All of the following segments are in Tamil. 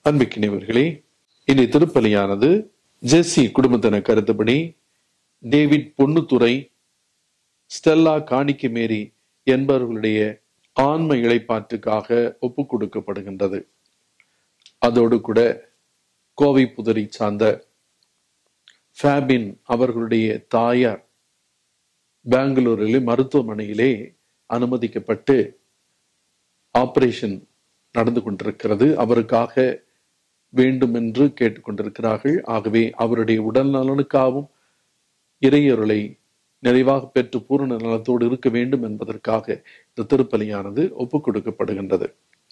அன்பிக்கினவர்களே இனி திருப்பலியானது ஜெஸ்ஸி குடும்பத்தினர் கருத்துப்படி டேவிட் பொன்னுத்துறை ஸ்டெல்லா காணிக்கை மேரி என்பவர்களுடைய ஆன்ம இழைப்பாற்றுக்காக ஒப்புக் கொடுக்கப்படுகின்றது அதோடு கூட கோவை புதரை சார்ந்த ஃபேபின் அவர்களுடைய தாயார் பெங்களூரில் மருத்துவமனையிலே அனுமதிக்கப்பட்டு ஆபரேஷன் நடந்து கொண்டிருக்கிறது அவருக்காக வேண்டும் என்று கேட்டுக்கொண்டிருக்கிறார்கள் ஆகவே அவருடைய உடல் நலனுக்காகவும் இறையொருளை நிறைவாக பெற்று பூரண நலத்தோடு இருக்க வேண்டும் என்பதற்காக இந்த திருப்பலியானது ஒப்புக் கொடுக்கப்படுகின்றது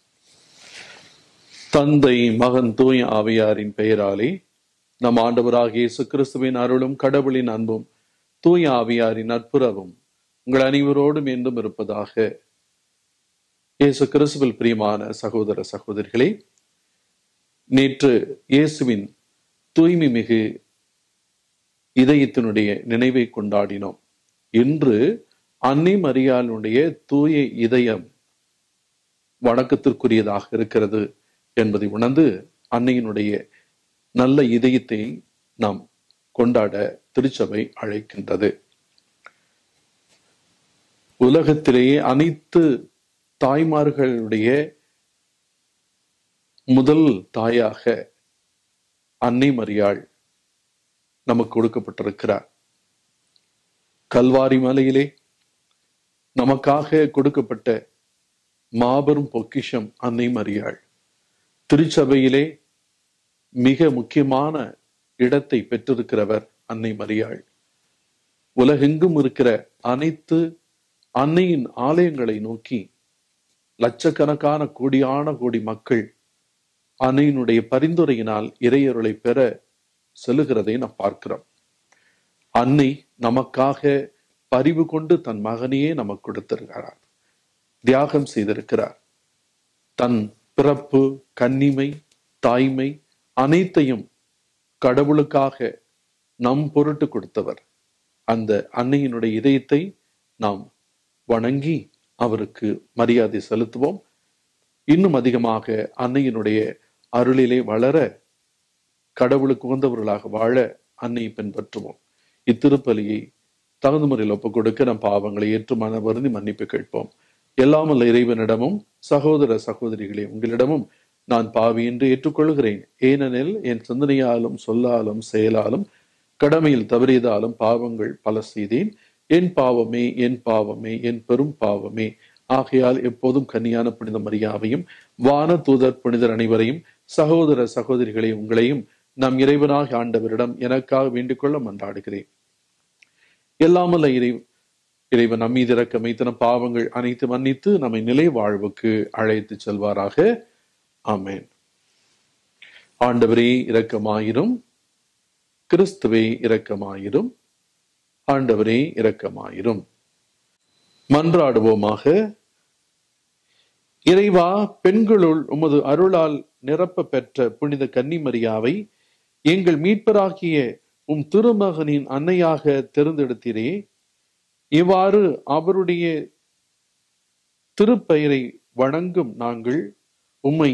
தந்தை மகன் தூய ஆவியாரின் பெயராலே நம் ஆண்டவராகிய இயேசு கிறிஸ்துவின் அருளும் கடவுளின் அன்பும் தூய ஆவியாரின் நட்புறவும் உங்கள் அனைவரோடும் என்றும் இருப்பதாக இயேசு கிறிஸ்துவில் பிரியமான சகோதர சகோதரிகளே நேற்று இயேசுவின் தூய்மை மிகு இதயத்தினுடைய நினைவை கொண்டாடினோம் இன்று அன்னை மரியாளுடைய தூய இதயம் வணக்கத்திற்குரியதாக இருக்கிறது என்பதை உணர்ந்து அன்னையினுடைய நல்ல இதயத்தை நாம் கொண்டாட திருச்சபை அழைக்கின்றது உலகத்திலேயே அனைத்து தாய்மார்களுடைய முதல் தாயாக அன்னை மரியாள் நமக்கு கொடுக்கப்பட்டிருக்கிறார் கல்வாரி மலையிலே நமக்காக கொடுக்கப்பட்ட மாபெரும் பொக்கிஷம் அன்னை மரியாள் திருச்சபையிலே மிக முக்கியமான இடத்தை பெற்றிருக்கிறவர் அன்னை மரியாள் உலகெங்கும் இருக்கிற அனைத்து அன்னையின் ஆலயங்களை நோக்கி லட்சக்கணக்கான கோடியான கோடி மக்கள் அன்னையினுடைய பரிந்துரையினால் இறையருளை பெற செல்லுகிறதை நாம் பார்க்கிறோம் அன்னை நமக்காக பரிவு கொண்டு தன் மகனையே நமக்கு கொடுத்திருக்கிறார் தியாகம் செய்திருக்கிறார் தன் பிறப்பு கன்னிமை தாய்மை அனைத்தையும் கடவுளுக்காக நம் பொருட்டு கொடுத்தவர் அந்த அன்னையினுடைய இதயத்தை நாம் வணங்கி அவருக்கு மரியாதை செலுத்துவோம் இன்னும் அதிகமாக அன்னையினுடைய அருளிலே வளர கடவுளுக்கு உகந்தவர்களாக வாழ அன்னையை பின்பற்றுவோம் இத்திருப்பலியை தகுந்த முறையில் ஒப்புக் கொடுக்க நம் பாவங்களை ஏற்று மன வருந்தி மன்னிப்பு கேட்போம் எல்லாமல்ல இறைவனிடமும் சகோதர சகோதரிகளே உங்களிடமும் நான் பாவி என்று ஏற்றுக்கொள்கிறேன் ஏனெனில் என் சிந்தனையாலும் சொல்லாலும் செயலாலும் கடமையில் தவறியதாலும் பாவங்கள் பல செய்தேன் என் பாவமே என் பாவமே என் பெரும் பாவமே ஆகையால் எப்போதும் கன்னியான புனித மரியாவையும் வான தூதர் புனிதர் அனைவரையும் சகோதர சகோதரிகளை உங்களையும் நம் இறைவனாக ஆண்டவரிடம் எனக்காக வேண்டிக் கொள்ள மன்றாடுகிறேன் எல்லாமல்ல இறை இறைவன் நம் மீது இறக்க மைத்தன பாவங்கள் அனைத்து மன்னித்து நம்மை நிலை வாழ்வுக்கு அழைத்து செல்வாராக ஆமேன் ஆண்டவரே இரக்கமாயிரும் கிறிஸ்துவே இரக்கமாயிரும் ஆண்டவரே இரக்கமாயிரும் மன்றாடுவோமாக இறைவா பெண்களுள் உமது அருளால் நிரப்ப பெற்ற புனித கன்னிமரியாவை எங்கள் மீட்பராகிய உம் திருமகனின் அன்னையாக தேர்ந்தெடுத்தீரே இவ்வாறு அவருடைய திருப்பெயரை வணங்கும் நாங்கள் உம்மை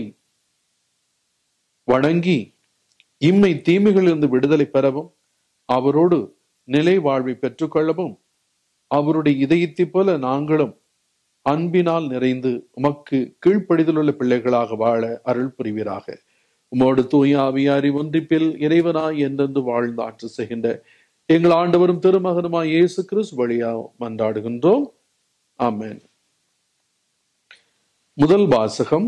வணங்கி இம்மை தீமைகளிலிருந்து விடுதலை பெறவும் அவரோடு நிலை வாழ்வை பெற்றுக்கொள்ளவும் அவருடைய இதயத்தை போல நாங்களும் அன்பினால் நிறைந்து உமக்கு கீழ்ப்படிதலுள்ள பிள்ளைகளாக வாழ அருள் புரிவீராக உமோடு தூய ஆவியாரி ஒன்றிப்பில் இறைவனாய் என்றென்று வாழ்ந்து ஆட்சி செய்கின்ற எங்கள் ஆண்டவரும் திருமகனுமாய் இயேசு கிறிஸ்து வழியா மன்றாடுகின்றோம் ஆமேன் முதல் வாசகம்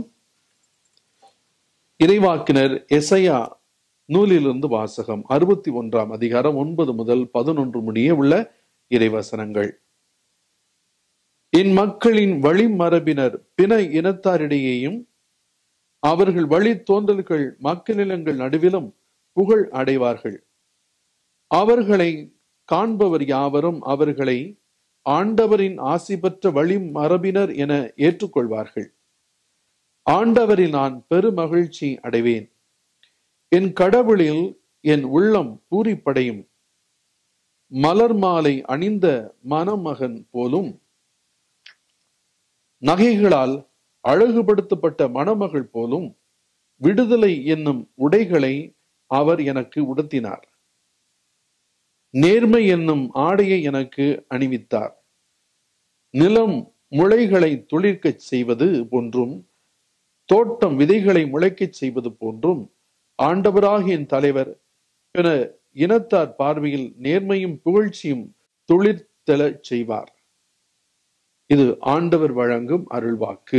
இறைவாக்கினர் எசையா நூலிலிருந்து வாசகம் அறுபத்தி ஒன்றாம் அதிகாரம் ஒன்பது முதல் பதினொன்று முடிய உள்ள இறைவசனங்கள் என் மக்களின் வழிமரபினர் பிற இனத்தாரிடையேயும் அவர்கள் வழி தோன்றல்கள் மக்களினங்கள் நடுவிலும் புகழ் அடைவார்கள் அவர்களை காண்பவர் யாவரும் அவர்களை ஆண்டவரின் ஆசி பெற்ற வழி மரபினர் என ஏற்றுக்கொள்வார்கள் ஆண்டவரில் நான் பெருமகிழ்ச்சி அடைவேன் என் கடவுளில் என் உள்ளம் பூரிப்படையும் மலர் மாலை அணிந்த மணமகன் போலும் நகைகளால் அழகுபடுத்தப்பட்ட மணமகள் போலும் விடுதலை என்னும் உடைகளை அவர் எனக்கு உடுத்தினார் நேர்மை என்னும் ஆடையை எனக்கு அணிவித்தார் நிலம் முளைகளை துளிர்க்கச் செய்வது போன்றும் தோட்டம் விதைகளை முளைக்கச் செய்வது போன்றும் ஆண்டவராகிய என் தலைவர் பிற இனத்தார் பார்வையில் நேர்மையும் புகழ்ச்சியும் துளிர்த்தெழச் செய்வார் இது ஆண்டவர் வழங்கும் அருள்வாக்கு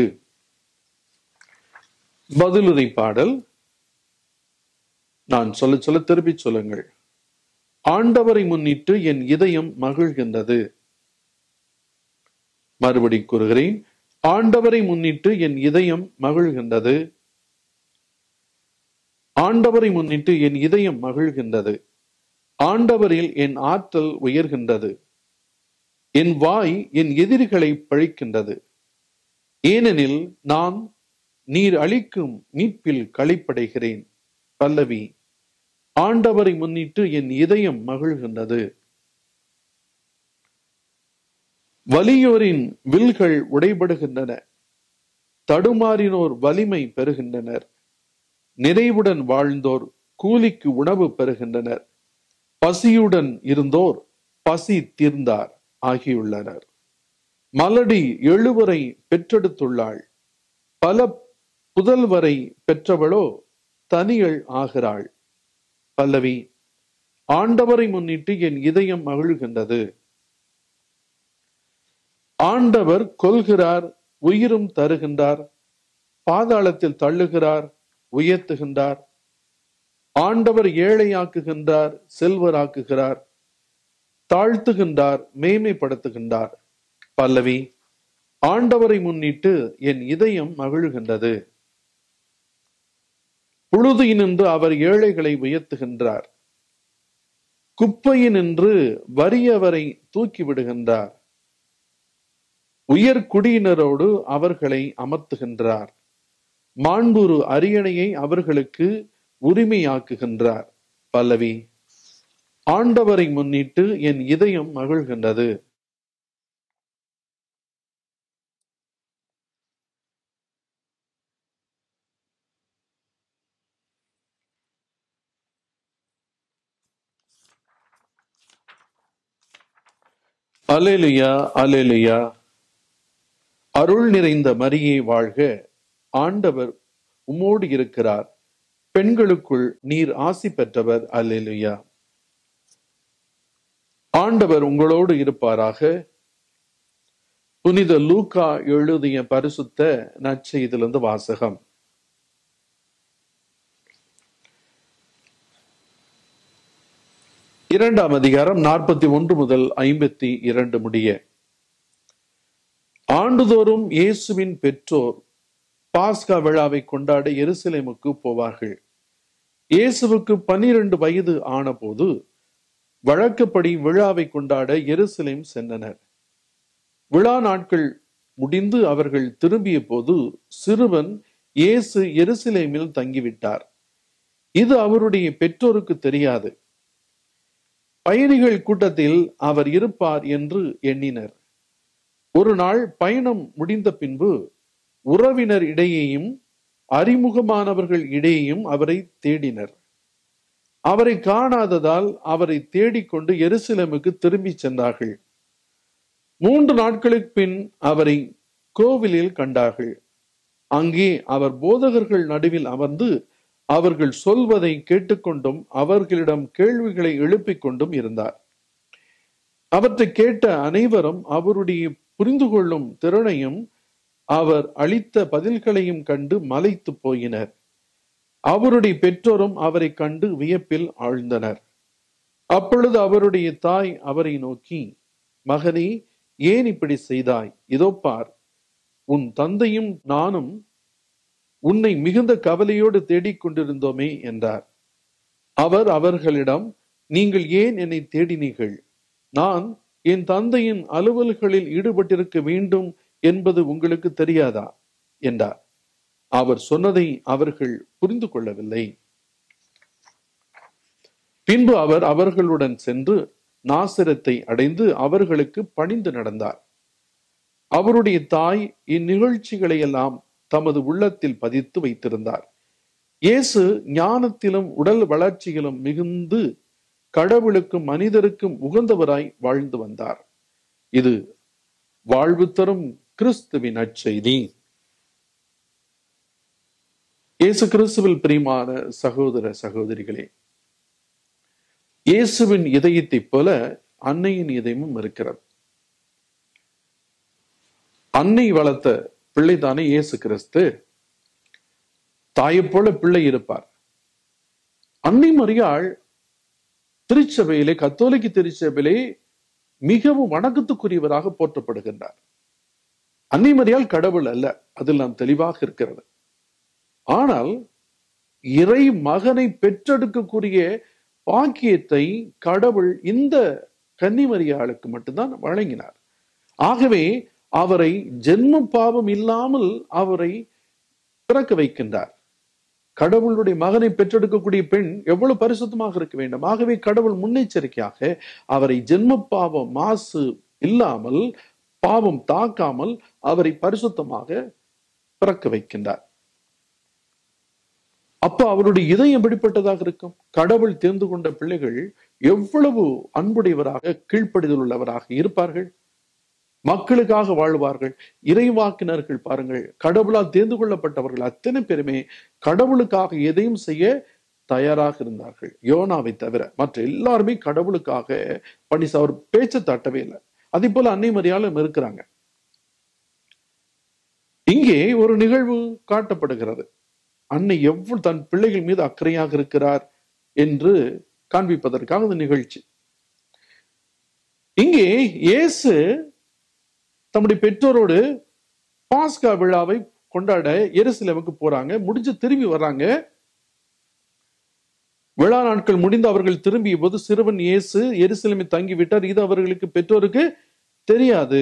பதிலுரை பாடல் நான் சொல்ல சொல்ல திருப்பி சொல்லுங்கள் ஆண்டவரை முன்னிட்டு என் இதயம் மகிழ்கின்றது மறுபடி கூறுகிறேன் ஆண்டவரை முன்னிட்டு என் இதயம் மகிழ்கின்றது ஆண்டவரை முன்னிட்டு என் இதயம் மகிழ்கின்றது ஆண்டவரில் என் ஆற்றல் உயர்கின்றது என் வாய் என் எதிரிகளை பழிக்கின்றது ஏனெனில் நான் நீர் அளிக்கும் மீட்பில் களிப்படைகிறேன் பல்லவி ஆண்டவரை முன்னிட்டு என் இதயம் மகிழ்கின்றது வலியோரின் வில்கள் உடைபடுகின்றன தடுமாறினோர் வலிமை பெறுகின்றனர் நிறைவுடன் வாழ்ந்தோர் கூலிக்கு உணவு பெறுகின்றனர் பசியுடன் இருந்தோர் பசி தீர்ந்தார் ஆகியுள்ளனர் மலடி எழுவரை பெற்றெடுத்துள்ளாள் பல புதல்வரை பெற்றவளோ தனியள் ஆகிறாள் பல்லவி ஆண்டவரை முன்னிட்டு என் இதயம் மகிழ்கின்றது ஆண்டவர் கொல்கிறார் உயிரும் தருகின்றார் பாதாளத்தில் தள்ளுகிறார் உயர்த்துகின்றார் ஆண்டவர் ஏழையாக்குகின்றார் செல்வராக்குகிறார் தாழ்த்துகின்றார் மேன்மைப்படுத்துகின்றார் பல்லவி ஆண்டவரை முன்னிட்டு என் இதயம் மகிழ்கின்றது புழுதியினின்று அவர் ஏழைகளை உயர்த்துகின்றார் குப்பையினின்று வறியவரை தூக்கி விடுகின்றார் உயர் குடியினரோடு அவர்களை அமர்த்துகின்றார் மாண்புரு அரியணையை அவர்களுக்கு உரிமையாக்குகின்றார் பல்லவி ஆண்டவரை முன்னிட்டு என் இதயம் மகிழ்கின்றது அலேலுயா அலேலுயா அருள் நிறைந்த மரியே வாழ்க ஆண்டவர் உம்மோடு இருக்கிறார் பெண்களுக்குள் நீர் ஆசி பெற்றவர் அல்லேலுயா ஆண்டவர் உங்களோடு இருப்பாராக புனித லூக்கா எழுதிய பரிசுத்த நற்செய்திலிருந்து வாசகம் இரண்டாம் அதிகாரம் நாற்பத்தி ஒன்று முதல் ஐம்பத்தி இரண்டு முடிய ஆண்டுதோறும் இயேசுவின் பெற்றோர் பாஸ்கா விழாவை கொண்டாட எருசலேமுக்கு போவார்கள் இயேசுவுக்கு பன்னிரண்டு வயது ஆனபோது வழக்கப்படி விழாவை கொண்டாட எருசலேம் சென்றனர் விழா நாட்கள் முடிந்து அவர்கள் திரும்பிய போது சிறுவன் இயேசு எருசலேமில் தங்கிவிட்டார் இது அவருடைய பெற்றோருக்கு தெரியாது பயணிகள் கூட்டத்தில் அவர் இருப்பார் என்று எண்ணினர் ஒரு நாள் பயணம் முடிந்த பின்பு உறவினர் இடையேயும் அறிமுகமானவர்கள் இடையேயும் அவரை தேடினர் அவரை காணாததால் அவரை தேடிக்கொண்டு எருசலேமுக்கு திரும்பி சென்றார்கள் மூன்று நாட்களுக்கு பின் அவரை கோவிலில் கண்டார்கள் அங்கே அவர் போதகர்கள் நடுவில் அமர்ந்து அவர்கள் சொல்வதை கேட்டுக்கொண்டும் அவர்களிடம் கேள்விகளை எழுப்பிக் கொண்டும் இருந்தார் அவற்றை கேட்ட அனைவரும் அவருடைய புரிந்து கொள்ளும் திறனையும் அவர் அளித்த பதில்களையும் கண்டு மலைத்து போயினர் அவருடைய பெற்றோரும் அவரை கண்டு வியப்பில் ஆழ்ந்தனர் அப்பொழுது அவருடைய தாய் அவரை நோக்கி மகனே ஏன் இப்படி செய்தாய் இதோ பார் உன் தந்தையும் நானும் உன்னை மிகுந்த கவலையோடு தேடிக் கொண்டிருந்தோமே என்றார் அவர் அவர்களிடம் நீங்கள் ஏன் என்னை தேடினீர்கள் நான் என் தந்தையின் அலுவல்களில் ஈடுபட்டிருக்க வேண்டும் என்பது உங்களுக்கு தெரியாதா என்றார் அவர் சொன்னதை அவர்கள் புரிந்து கொள்ளவில்லை பின்பு அவர் அவர்களுடன் சென்று நாசிரத்தை அடைந்து அவர்களுக்கு பணிந்து நடந்தார் அவருடைய தாய் இந்நிகழ்ச்சிகளை எல்லாம் தமது உள்ளத்தில் பதித்து வைத்திருந்தார் இயேசு ஞானத்திலும் உடல் வளர்ச்சியிலும் மிகுந்து கடவுளுக்கும் மனிதருக்கும் உகந்தவராய் வாழ்ந்து வந்தார் இது வாழ்வு தரும் கிறிஸ்துவின் நற்செய்தி இயேசு கிறிஸ்துவில் பிரியமான சகோதர சகோதரிகளே இயேசுவின் இதயத்தைப் போல அன்னையின் இதயமும் இருக்கிறது அன்னை வளர்த்த பிள்ளைதானே இயேசு கிறிஸ்து தாயைப் போல பிள்ளை இருப்பார் அன்னை மரியாள் திருச்சபையிலே கத்தோலிக்க திருச்சபையிலே மிகவும் வணக்கத்துக்குரியவராக போற்றப்படுகின்றார் அன்னை மரியாள் கடவுள் அல்ல அதில் நாம் தெளிவாக இருக்கிறது ஆனால் இறை மகனை பெற்றெடுக்கக்கூடிய பாக்கியத்தை கடவுள் இந்த கன்னிமரியாளுக்கு மட்டும்தான் வழங்கினார் ஆகவே அவரை ஜென்ம பாவம் இல்லாமல் அவரை பிறக்க வைக்கின்றார் கடவுளுடைய மகனை பெற்றெடுக்கக்கூடிய பெண் எவ்வளவு பரிசுத்தமாக இருக்க வேண்டும் ஆகவே கடவுள் முன்னெச்சரிக்கையாக அவரை ஜென்ம பாவம் மாசு இல்லாமல் பாவம் தாக்காமல் அவரை பரிசுத்தமாக பிறக்க வைக்கின்றார் அப்ப அவருடைய இதயம் எப்படிப்பட்டதாக இருக்கும் கடவுள் தேர்ந்து கொண்ட பிள்ளைகள் எவ்வளவு அன்புடையவராக கீழ்ப்படிதல் உள்ளவராக இருப்பார்கள் மக்களுக்காக வாழ்வார்கள் இறைவாக்கினர்கள் பாருங்கள் கடவுளால் தேர்ந்து கொள்ளப்பட்டவர்கள் அத்தனை பேருமே கடவுளுக்காக எதையும் செய்ய தயாராக இருந்தார்கள் யோனாவை தவிர மற்ற எல்லாருமே கடவுளுக்காக பணி அவர் பேச்சை தட்டவே இல்லை அதே போல அன்னை மரியாலும் இருக்கிறாங்க இங்கே ஒரு நிகழ்வு காட்டப்படுகிறது அன்னை எவ்வளவு தன் பிள்ளைகள் மீது அக்கறையாக இருக்கிறார் என்று காண்பிப்பதற்காக இந்த நிகழ்ச்சி இங்கே இயேசு தம்முடைய பெற்றோரோடு பாஸ்கா விழாவை கொண்டாட எருசலேமுக்கு போறாங்க முடிஞ்சு திரும்பி வர்றாங்க விழா நாட்கள் முடிந்து அவர்கள் திரும்பிய போது சிறுவன் இயேசு எருசலேமில் தங்கி விட்டார் இது அவர்களுக்கு பெற்றோருக்கு தெரியாது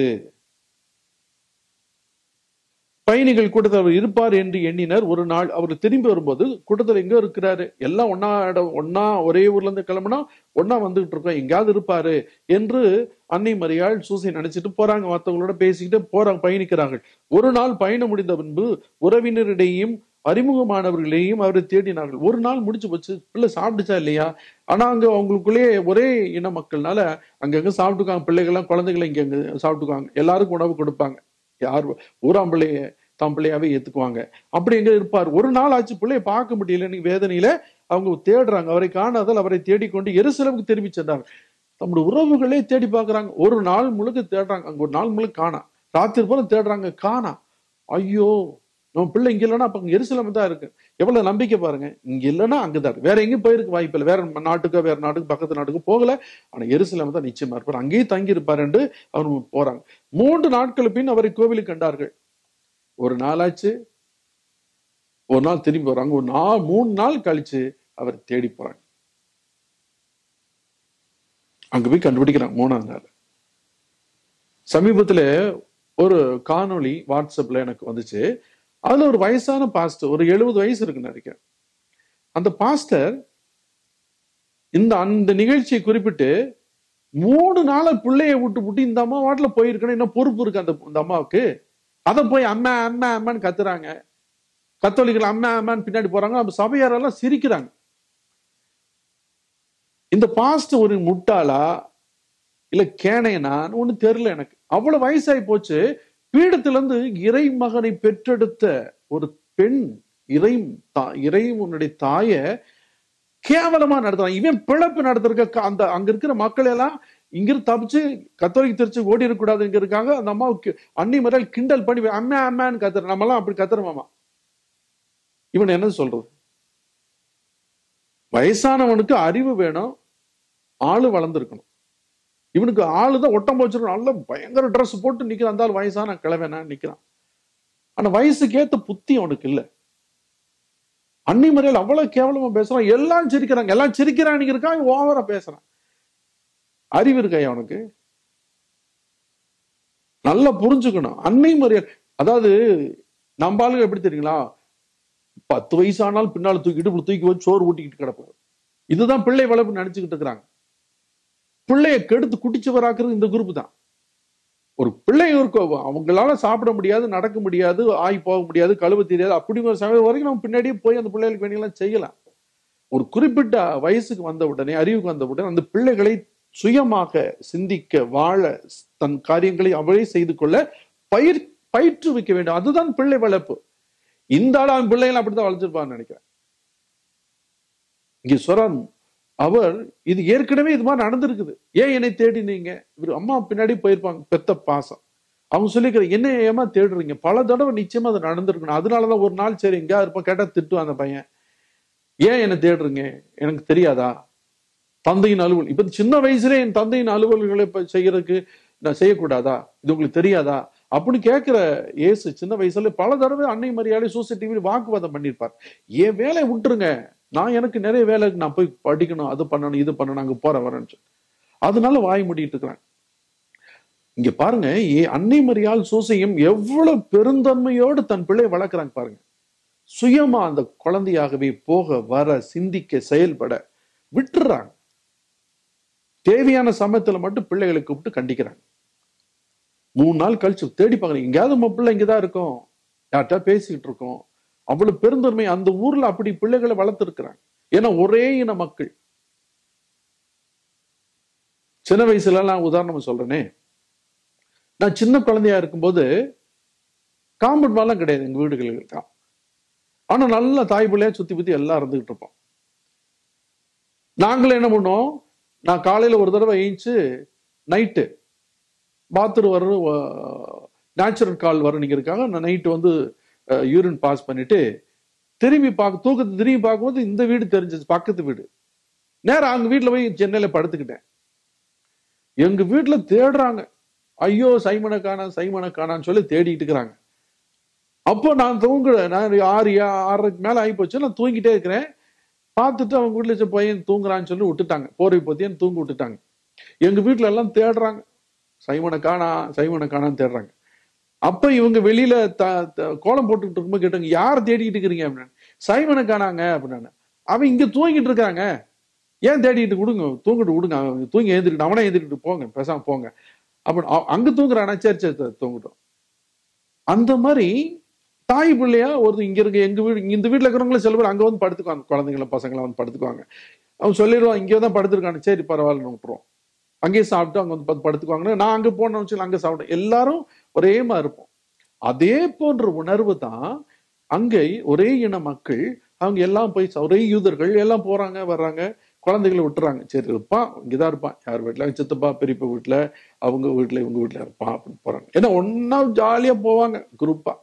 பயணிகள் கூட்டத்தில் அவர் இருப்பார் என்று எண்ணினர் ஒரு நாள் அவர் திரும்பி வரும்போது கூட்டத்தில் எங்க இருக்கிறாரு எல்லாம் ஒன்னா இடம் ஒன்னா ஒரே ஊர்ல இருந்து கிளம்புனா ஒன்னா வந்துகிட்டு இருக்கோம் எங்கேயாவது இருப்பாரு என்று அன்னை மரியாள் சூசை நினைச்சிட்டு போறாங்க மற்றவங்களோட பேசிக்கிட்டு போறாங்க பயணிக்கிறாங்க ஒரு நாள் பயணம் முடிந்த பின்பு உறவினரிடையும் அறிமுகமானவர்களையும் அவரை தேடினார்கள் ஒரு நாள் முடிச்சு போச்சு பிள்ளை சாப்பிட்டுச்சா இல்லையா ஆனா அங்க அவங்களுக்குள்ளேயே ஒரே இன மக்கள்னால அங்கங்க சாப்பிட்டுக்காங்க பிள்ளைகள்லாம் குழந்தைகளை இங்க அங்க சாப்பிட்டுக்காங்க எல்லாருக்கும் உணவு கொடுப்பாங்க யார் ஊராம் பிள்ளைய தம் பிள்ளையாவே ஏத்துக்குவாங்க அப்படி எங்க இருப்பார் ஒரு நாள் ஆச்சு பிள்ளைய பார்க்க முடியலன்னு வேதனையில அவங்க தேடுறாங்க அவரை காணாதால் அவரை தேடிக்கொண்டு எருசலமுக்கு திரும்பி சென்றாங்க தம்முடைய உறவுகளே தேடி பார்க்கறாங்க ஒரு நாள் முழுக்க தேடுறாங்க அங்க ஒரு நாள் முழுக்க காணா ராத்திரி போல தேடுறாங்க காணா ஐயோ நம்ம பிள்ளை இங்க இல்லைன்னா அப்ப அங்க எருசலம் தான் இருக்கு எவ்வளவு நம்பிக்கை பாருங்க இங்க இல்லைன்னா அங்கதான் இருக்கு வேற எங்கேயும் போயிருக்கு வாய்ப்பு இல்லை வேற நாட்டுக்கோ வேற நாட்டுக்கு பக்கத்து நாட்டுக்கு போகல ஆனா எருசலம் தான் நிச்சயமா இருப்பார் அங்கேயே தங்கி இருப்பார் என்று அவர் போறாங்க மூன்று நாட்கள் பின் அவரை கோவிலுக்கு கண்டார்கள் ஒரு நாளாச்சு ஒரு நாள் திரும்பி வராங்க ஒரு நாள் மூணு நாள் கழிச்சு அவர் தேடி போறாங்க அங்க போய் கண்டுபிடிக்கிறாங்க மூணாவது நாள் சமீபத்துல ஒரு காணொளி வாட்ஸ்அப்ல எனக்கு வந்துச்சு அதுல ஒரு வயசான பாஸ்டர் ஒரு எழுபது வயசு இருக்குன்னு நினைக்கிறேன் அந்த பாஸ்டர் இந்த அந்த நிகழ்ச்சியை குறிப்பிட்டு மூணு நாளை பிள்ளைய விட்டு விட்டு இந்த அம்மா வாட்டில போயிருக்கணும் என்ன பொறுப்பு இருக்கு அந்த இந்த அம்மாவுக்கு அதை போய் அம்மா அம்மா அம்மான்னு கத்துறாங்க கத்தோலிகள் அம்மா அம்மான்னு பின்னாடி போறாங்க அப்ப சபையாரெல்லாம் சிரிக்கிறாங்க இந்த பாஸ்ட் ஒரு முட்டாளா இல்ல கேனையனான்னு ஒண்ணு தெரியல எனக்கு அவ்வளவு வயசாகி போச்சு பீடத்துல இருந்து இறை மகனை பெற்றெடுத்த ஒரு பெண் இறை இறை உன்னுடைய தாய கேவலமா நடத்துறான் இவன் பிழப்பு நடத்திருக்க அந்த அங்க இருக்கிற மக்கள் எல்லாம் இங்கிருந்து தப்பிச்சு கத்தோலிக்கு தெரிச்சு ஓடி இருக்கக்கூடாதுங்கிறதுக்காக அந்த அம்மாவுக்கு அன்னி முறையில் கிண்டல் பண்ணி அம்மா அம்மான்னு கத்துற நம்ம எல்லாம் அப்படி கத்துறோமாமா இவன் என்ன சொல்றது வயசானவனுக்கு அறிவு வேணும் ஆளு வளர்ந்துருக்கணும் இவனுக்கு ஆளு தான் ஒட்டம் போச்சிருக்கணும் நல்ல பயங்கர ட்ரெஸ் போட்டு நிக்கிறான் அந்த வயசான கிழவனா நிக்கிறான் ஆனா வயசுக்கு ஏத்த புத்தி அவனுக்கு இல்ல அன்னி முறையில் அவ்வளவு கேவலமா பேசுறான் எல்லாம் சிரிக்கிறாங்க எல்லாம் சிரிக்கிறான் இருக்கான் ஓவரா பேசுறான் அறிவு இருக்கா அவனுக்கு நல்லா புரிஞ்சுக்கணும் அன்னை முறையில் அதாவது நம்ம ஆளுங்க எப்படி தெரியுங்களா பத்து வயசு ஆனால் பின்னால் தூக்கிட்டு இப்படி தூக்கி வச்சு சோறு ஊட்டிக்கிட்டு கிடப்பாரு இதுதான் பிள்ளை வளர்ப்பு நினைச்சுக்கிட்டு இருக்கிறாங்க பிள்ளைய கெடுத்து குட்டிச்சவராக்குறது இந்த குரூப் தான் ஒரு பிள்ளை இருக்கும் அவங்களால சாப்பிட முடியாது நடக்க முடியாது ஆய் போக முடியாது கழுவ தெரியாது அப்படிங்கிற சமயம் வரைக்கும் நம்ம பின்னாடியே போய் அந்த பிள்ளைகளுக்கு வேண்டியெல்லாம் செய்யலாம் ஒரு குறிப்பிட்ட வயசுக்கு வந்த உடனே அறிவுக்கு வந்த உடனே அந்த பிள்ளைகளை சுயமாக சிந்திக்க வாழ தன் காரியங்களை அவளே செய்து கொள்ள பயிர் பயிற்றுவிக்க வேண்டும் அதுதான் பிள்ளை வளர்ப்பு இந்த ஆள் அவன் பிள்ளைகள் அப்படித்தான் வளர்த்துருப்பான்னு நினைக்கிறேன் இங்க சொல்றான் அவர் இது ஏற்கனவே இது மாதிரி நடந்திருக்குது ஏன் என்னை தேடினீங்க இவர் அம்மா பின்னாடி போயிருப்பாங்க பெத்த பாசம் அவங்க சொல்லிக்கிற என்ன ஏமா தேடுறீங்க பல தடவை நிச்சயமா அது நடந்திருக்கணும் அதனாலதான் ஒரு நாள் சரி எங்கேயா இருப்போம் கேட்டா திட்டுவான் அந்த பையன் ஏன் என்ன தேடுறீங்க எனக்கு தெரியாதா தந்தையின் அலுவல் இப்ப சின்ன வயசுல என் தந்தையின் அலுவல்களை இப்ப செய்யறதுக்கு நான் செய்யக்கூடாதா இது உங்களுக்கு தெரியாதா அப்படின்னு கேட்கிற இயேசு சின்ன வயசுல பல தடவை அன்னை மரியாதை சூசை டிவி வாக்குவாதம் பண்ணியிருப்பார் என் வேலையை விட்டுருங்க நான் எனக்கு நிறைய வேலை இருக்கு நான் போய் படிக்கணும் அது பண்ணணும் இது பண்ணணும் அங்க போற வரேன்னு சொல்லி. அதனால வாய் மூடிட்டு இருக்கிறேன் இங்க பாருங்க ஏ அன்னை மரியாள் சூசையும் எவ்வளவு பெருந்தன்மையோடு தன் பிள்ளையை வளர்க்குறாங்க பாருங்க சுயமா அந்த குழந்தையாகவே போக வர சிந்திக்க செயல்பட விட்டுறாங்க தேவையான சமயத்துல மட்டும் பிள்ளைகளை கூப்பிட்டு கண்டிக்கிறாங்க மூணு நாள் கழிச்சு தேடி பார்க்கறீங்க எங்கேயாவது நம்ம பிள்ளை இங்கதான் இருக்கும் யார்கிட்ட பேசிக்கிட்டு இருக்கோம் அவ்வளவு பெருந்தன்மை அந்த ஊர்ல அப்படி பிள்ளைகளை வளர்த்துருக்கிறாங்க ஏன்னா ஒரே இன மக்கள் சின்ன வயசுல எல்லாம் உதாரணம் சொல்றேனே நான் சின்ன குழந்தையா இருக்கும்போது காம்பவுண்ட் வாலாம் கிடையாது எங்க வீடுகளுக்கு இருக்கான் ஆனா நல்ல தாய் பிள்ளையா சுத்தி பத்தி எல்லாம் இருந்துகிட்டு இருப்போம் நாங்களும் என்ன பண்ணோம் நான் காலையில ஒரு தடவை ஏஞ்சி நைட்டு பாத்ரூம் வரும் நேச்சுரல் கால் வரணுங்கிறதுக்காக நான் நைட்டு வந்து யூரின் பாஸ் பண்ணிட்டு திரும்பி பார்க்க தூக்கத்தை திரும்பி பார்க்கும்போது இந்த வீடு தெரிஞ்சது பக்கத்து வீடு நேரம் அவங்க வீட்டுல போய் சென்னையில படுத்துக்கிட்டேன் எங்க வீட்டுல தேடுறாங்க ஐயோ சைமனை காணா சைமனை காணான்னு சொல்லி தேடிட்டு இருக்கிறாங்க அப்போ நான் தூங்குறேன் நான் ஆறு ஆறரைக்கு மேல ஆகி போச்சு நான் தூங்கிட்டே இருக்கிறேன் பார்த்துட்டு அவங்க வீட்டுல வச்ச பையன் தூங்குறான்னு சொல்லி விட்டுட்டாங்க போரை பத்தியன்னு தூங்க விட்டுட்டாங்க எங்க வீட்டுல எல்லாம் தேடுறாங்க சைமனை காணா சைமனை காணான்னு தேடுறாங்க அப்ப இவங்க வெளியில த த- கோலம் போட்டுக்கிட்டு இருக்கும்போது கேட்டாங்க யார் தேடிக்கிட்டு இருக்கிறீங்க அப்படின்னு சைமனை காணாங்க அப்படின்னு அவன் இங்க தூங்கிட்டு இருக்காங்க ஏன் தேடிட்டு கொடுங்க தூங்கிட்டு விடுங்க அவன் தூங்கி எழுந்திரிட்டு அவனே எழுந்திரிட்டு போங்க பேசாம போங்க அப்ப அ- அங்க தூங்குறானா சரி சரி சரி, தூங்கட்டும் அந்த மாதிரி தாய் பிள்ளையா ஒரு இங்க இருக்க எங்க வீடு இங்க இந்த வீட்டுல இருக்கிறவங்களும் சில பேர் அங்க வந்து படுத்துக்குவாங்க குழந்தைங்கள பசங்களாம் வந்து படுத்துக்குவாங்க அவன் சொல்லிடுவான் இங்கே தான் படுத்துருக்கானு சரி பரவாயில்லன்னு விட்டுருவோம் அங்கேயே சாப்பிட்டு அங்க வந்து படுத்து- படுத்துக்குவாங்க நான் அங்க போன வச்சு அங்க சாப்பிட்டேன் எல்லாரும் ஒரே மாதிரி இருப்போம் அதே போன்ற உணர்வு தான் அங்கே ஒரே இன மக்கள் அவங்க எல்லாம் போய் ச- ஒரே யூதர்கள் எல்லாம் போறாங்க வர்றாங்க குழந்தைகளை விட்டுறாங்க சரி இருப்பான் இங்கதான் இருப்பான் யார் வீட்டுல சித்தப்பா பெரியப்பா வீட்டுல அவங்க வீட்டுல இவங்க வீட்டுல இருப்பான் அப்படின்னு போறாங்க ஏன்னா ஒன்னா ஜாலியா போவாங்க குரூப்பா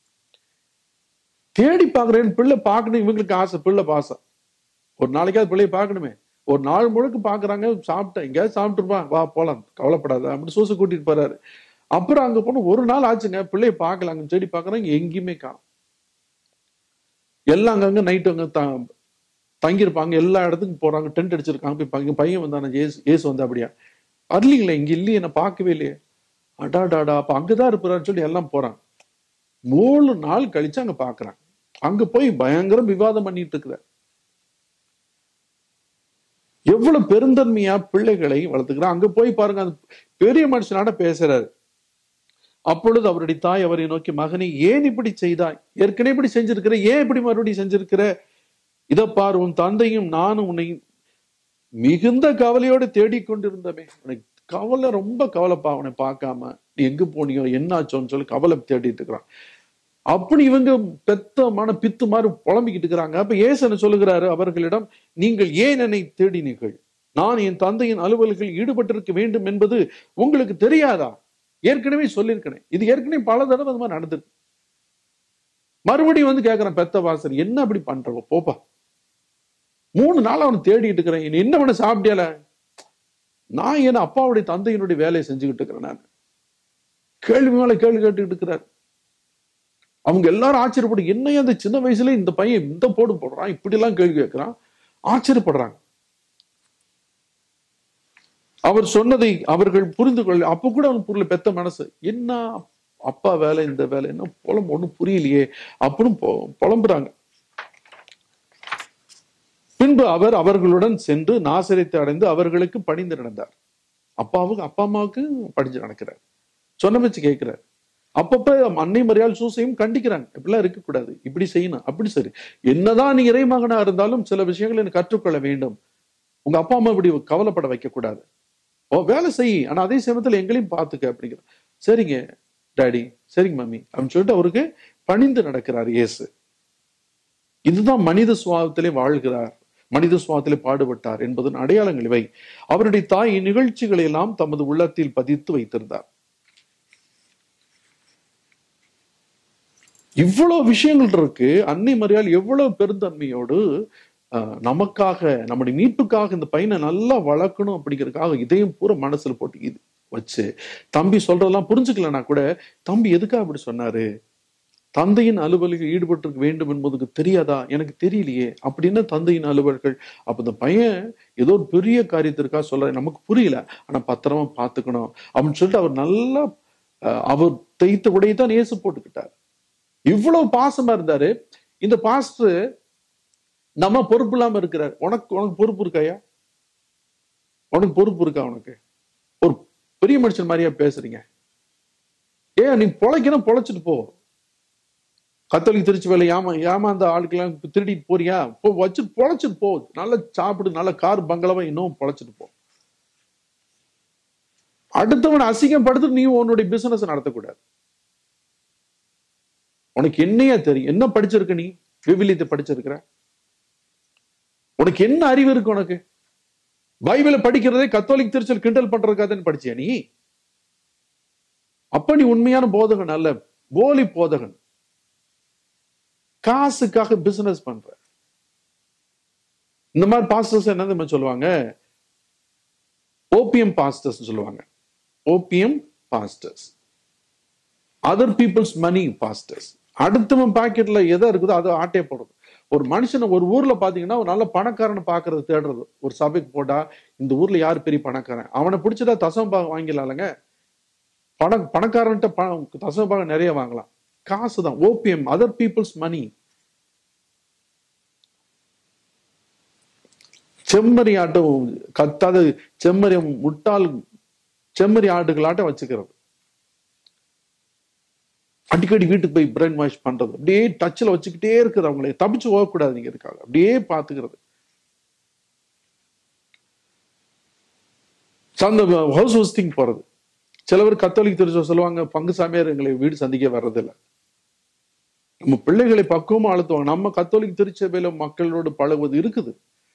தேடி பாக்குறேன் பிள்ளை பார்க்கணும் இவங்களுக்கு ஆசை பிள்ளை பாசம் ஒரு நாளைக்காவது பிள்ளைய பார்க்கணுமே ஒரு நாள் முழுக்க பாக்குறாங்க சாப்பிட்டேன் எங்கேயாவது சாப்பிட்டுருப்பான் வா போலாம் கவலைப்படாத அப்படின்னு சூசை கூட்டிட்டு போறாரு அப்புறம் அங்க போன ஒரு நாள் ஆச்சுங்க பிள்ளைய பார்க்கலாங்க தேடி பார்க்கறாங்க எங்கேயுமே காணும் எல்லாம் அங்கங்க நைட்டு அங்க த- தங்கியிருப்பாங்க எல்லா இடத்துக்கும் போறாங்க டென்ட் அடிச்சிருக்காங்க போய் பையன் பையன் வந்தான ஏசு ஏசு வந்தா அப்படியா வரலீங்களே இங்க இல்லையே என்ன பார்க்கவே இல்லையே அடாடாடா அப்ப அங்கதான் இருப்பாருன்னு சொல்லி எல்லாம் போறாங்க மூணு நாள் கழிச்சு அங்க பாக்குறாங்க அங்க போய் பயங்கரம் விவாதம் பண்ணிட்டு இருக்கிறார் எவ்வளவு பெருந்தன்மையா பிள்ளைகளை வளர்த்துக்கிறார் அங்க போய் பாருங்க அந்த பெரிய மனுஷனாட பேசுறாரு அப்பொழுது அவருடைய தாய் அவரை நோக்கி மகனே ஏன் இப்படி செய்தாய் ஏற்கனவே இப்படி செஞ்சிருக்கிற ஏன் இப்படி மறுபடியும் செஞ்சிருக்கிற இத பார் உன் தந்தையும் நானும் உன்னை மிகுந்த கவலையோடு தேடிக்கொண்டிருந்தமே உனக்கு கவலை ரொம்ப கவலைப்பா அவனை பார்க்காம நீ எங்க போனியோ என்னாச்சோன்னு சொல்லி கவலை தேடிட்டு இருக்கிறான் அப்படி இவங்க பெத்த மன பித்து மாதிரி புலம்பிக்கிட்டு இருக்கிறாங்க அப்ப ஏசன சொல்லுகிறாரு அவர்களிடம் நீங்கள் ஏன் என்னை தேடினீர்கள் நான் என் தந்தையின் அலுவல்களில் ஈடுபட்டிருக்க வேண்டும் என்பது உங்களுக்கு தெரியாதா ஏற்கனவே சொல்லியிருக்கிறேன் இது ஏற்கனவே பல தடவை அது மாதிரி நடந்திருக்கு மறுபடியும் வந்து கேட்கிறேன் பெத்த வாசர் என்ன அப்படி பண்றவ போப்பா மூணு நாள் அவனை தேடிட்டு இருக்கிறேன் நீ என்ன பண்ண சாப்பிட்டியால நான் என் அப்பாவுடைய தந்தையினுடைய வேலையை செஞ்சுக்கிட்டு இருக்கிறேன் நான் கேள்வி மேல கேள்வி கேட்டுக்கிட்டு இருக்கிறார் அவங்க எல்லாரும் ஆச்சரியப்படும் என்னைய அந்த சின்ன வயசுல இந்த பையன் இந்த போடு போடுறான் இப்படி எல்லாம் கேள்வி கேட்கிறான் ஆச்சரியப்படுறாங்க அவர் சொன்னதை அவர்கள் புரிந்து கொள்ள அப்ப கூட அவன் புரியல பெத்த மனசு என்ன அப்பா வேலை இந்த வேலை என்ன புலம் ஒண்ணும் புரியலையே அப்படின்னு பொ- புலம்புறாங்க பின்பு அவர் அவர்களுடன் சென்று நாசரித்தை அடைந்து அவர்களுக்கு பணிந்து நடந்தார் அப்பாவுக்கு அப்பா அம்மாவுக்கு படிஞ்சு நடக்கிறார் சொன்ன வச்சு கேட்கிறார் அப்பப்ப அன்னை மரியாள் சூசையும் கண்டிக்கிறாங்க இப்படிலாம் இருக்கக்கூடாது இப்படி செய்யணும் அப்படி சரி என்னதான் நீ இறைமகனா இருந்தாலும் சில விஷயங்களை நீ கற்றுக்கொள்ள வேண்டும் உங்க அப்பா அம்மா இப்படி கவலைப்பட வைக்க கூடாது ஓ வேலை செய் ஆனா அதே சமயத்துல எங்களையும் பார்த்துக்க அப்படிங்கிற சரிங்க டாடி சரிங்க மம்மி அப்படின்னு சொல்லிட்டு அவருக்கு பணிந்து நடக்கிறார் இயேசு இதுதான் மனித சுவாபத்திலே வாழ்கிறார் மனித சுவாபத்திலே பாடுபட்டார் என்பதன் அடையாளங்கள் இவை அவருடைய தாய் இந்நிகழ்ச்சிகளை எல்லாம் தமது உள்ளத்தில் பதித்து வைத்திருந்தார் இவ்வளவு விஷயங்கள் இருக்கு அன்னை மரியாள் எவ்வளவு பெருந்தன்மையோடு அஹ், நமக்காக நம்முடைய மீட்புக்காக இந்த பையனை நல்லா வளர்க்கணும் அப்படிங்கறதுக்காக இதையும் பூரா மனசுல போட்டு இது வச்சு தம்பி சொல்றதெல்லாம் புரிஞ்சுக்கலனா கூட தம்பி எதுக்காக அப்படி சொன்னாரு தந்தையின் அலுவலில் ஈடுபட்டிருக்க வேண்டும் என்பதுக்கு தெரியாதா எனக்கு தெரியலையே அப்படின்னு தந்தையின் அலுவல்கள் அப்ப இந்த பையன் ஏதோ ஒரு பெரிய காரியத்திற்காக சொல்ற நமக்கு புரியல ஆனா பத்திரமா பாத்துக்கணும் அப்படின்னு சொல்லிட்டு அவர் நல்லா அஹ், அவர் தைத்த உடையை தான் இயேசு போட்டுக்கிட்டார் இவ்வளவு பாசமா இருந்தாரு இந்த பாஸ்டர் நம்ம பொறுப்பு இல்லாம இருக்கிறார் உனக்கு உனக்கு பொறுப்பு இருக்காயா உனக்கு பொறுப்பு இருக்கா உனக்கு ஒரு பெரிய மனுஷன் மாதிரியா பேசுறீங்க ஏன் நீ பொழைக்கணும் பொழைச்சிட்டு போ கத்தோலிக் திருச்சி வேலை ஏமா ஏமாந்த ஆளுக்கெல்லாம் திருடிட்டு போறியா போ வச்சு பொழைச்சிட்டு போ நல்லா சாப்பிடு நல்ல கார் பங்களாவா இன்னும் பொழைச்சிட்டு போ அடுத்தவன் அசிங்கப்படுத்தி நீ உன்னுடைய பிசினஸ் நடத்தக்கூடாது உனக்கு என்னையா தெரியும் என்ன படிச்சிருக்க நீ விவிலியத்தை படிச்சிருக்கிற உனக்கு என்ன அறிவு இருக்கு உனக்கு பைபிளை படிக்கிறதே கத்தோலிக் திருச்சல் கிண்டல் பண்றதுக்காக படிச்சியா நீ அப்ப நீ உண்மையான போதகன் அல்ல போலி போதகன் காசுக்காக பிசினஸ் பண்ற இந்த மாதிரி பாஸ்டர்ஸ் என்ன தெரியுமா சொல்லுவாங்க ஓபிஎம் பாஸ்டர்ஸ் சொல்லுவாங்க OPM pastors other people's money pastors அடுத்தவன் பாக்கெட்ல எதை இருக்குதோ அதை ஆட்டே போடுறது ஒரு மனுஷனை ஒரு ஊர்ல பாத்தீங்கன்னா ஒரு நல்ல பணக்காரனை பாக்குறது தேடுறது ஒரு சபைக்கு போட்டா இந்த ஊர்ல யார் பெரிய பணக்காரன் அவனை பிடிச்சதா தசம் பாகம் வாங்கிடலாம்லங்க பண பணக்காரன்ட்ட பணம் தசம பாகம் நிறைய வாங்கலாம் காசு தான் ஓபிஎம் அதர் பீப்புள்ஸ் மணி செம்மறி ஆட்டம் கத்தாத செம்மறி முட்டாள் செம்மறி ஆடுகளாட்டம் வச்சுக்கிறது அடிக்கடி வீட்டுக்கு போய் பிரெயின் வாஷ் பண்றது அப்படியே டச்ல வச்சுக்கிட்டே இருக்குது அவங்களே தப்பிச்சு போகக்கூடாது நீங்க இருக்காங்க அப்படியே பாத்துக்கிறது அந்த ஹவுஸ் ஹோஸ்டிங் போறது சிலவர் கத்தோலிக் திருச்ச சொல்லுவாங்க பங்கு சாமியார் எங்களை வீடு சந்திக்க வர்றதில்லை நம்ம பிள்ளைகளை பக்குவமா அழுத்துவாங்க நம்ம கத்தோலிக் திருச்சபையில மக்களோடு பழகுவது இருக்குது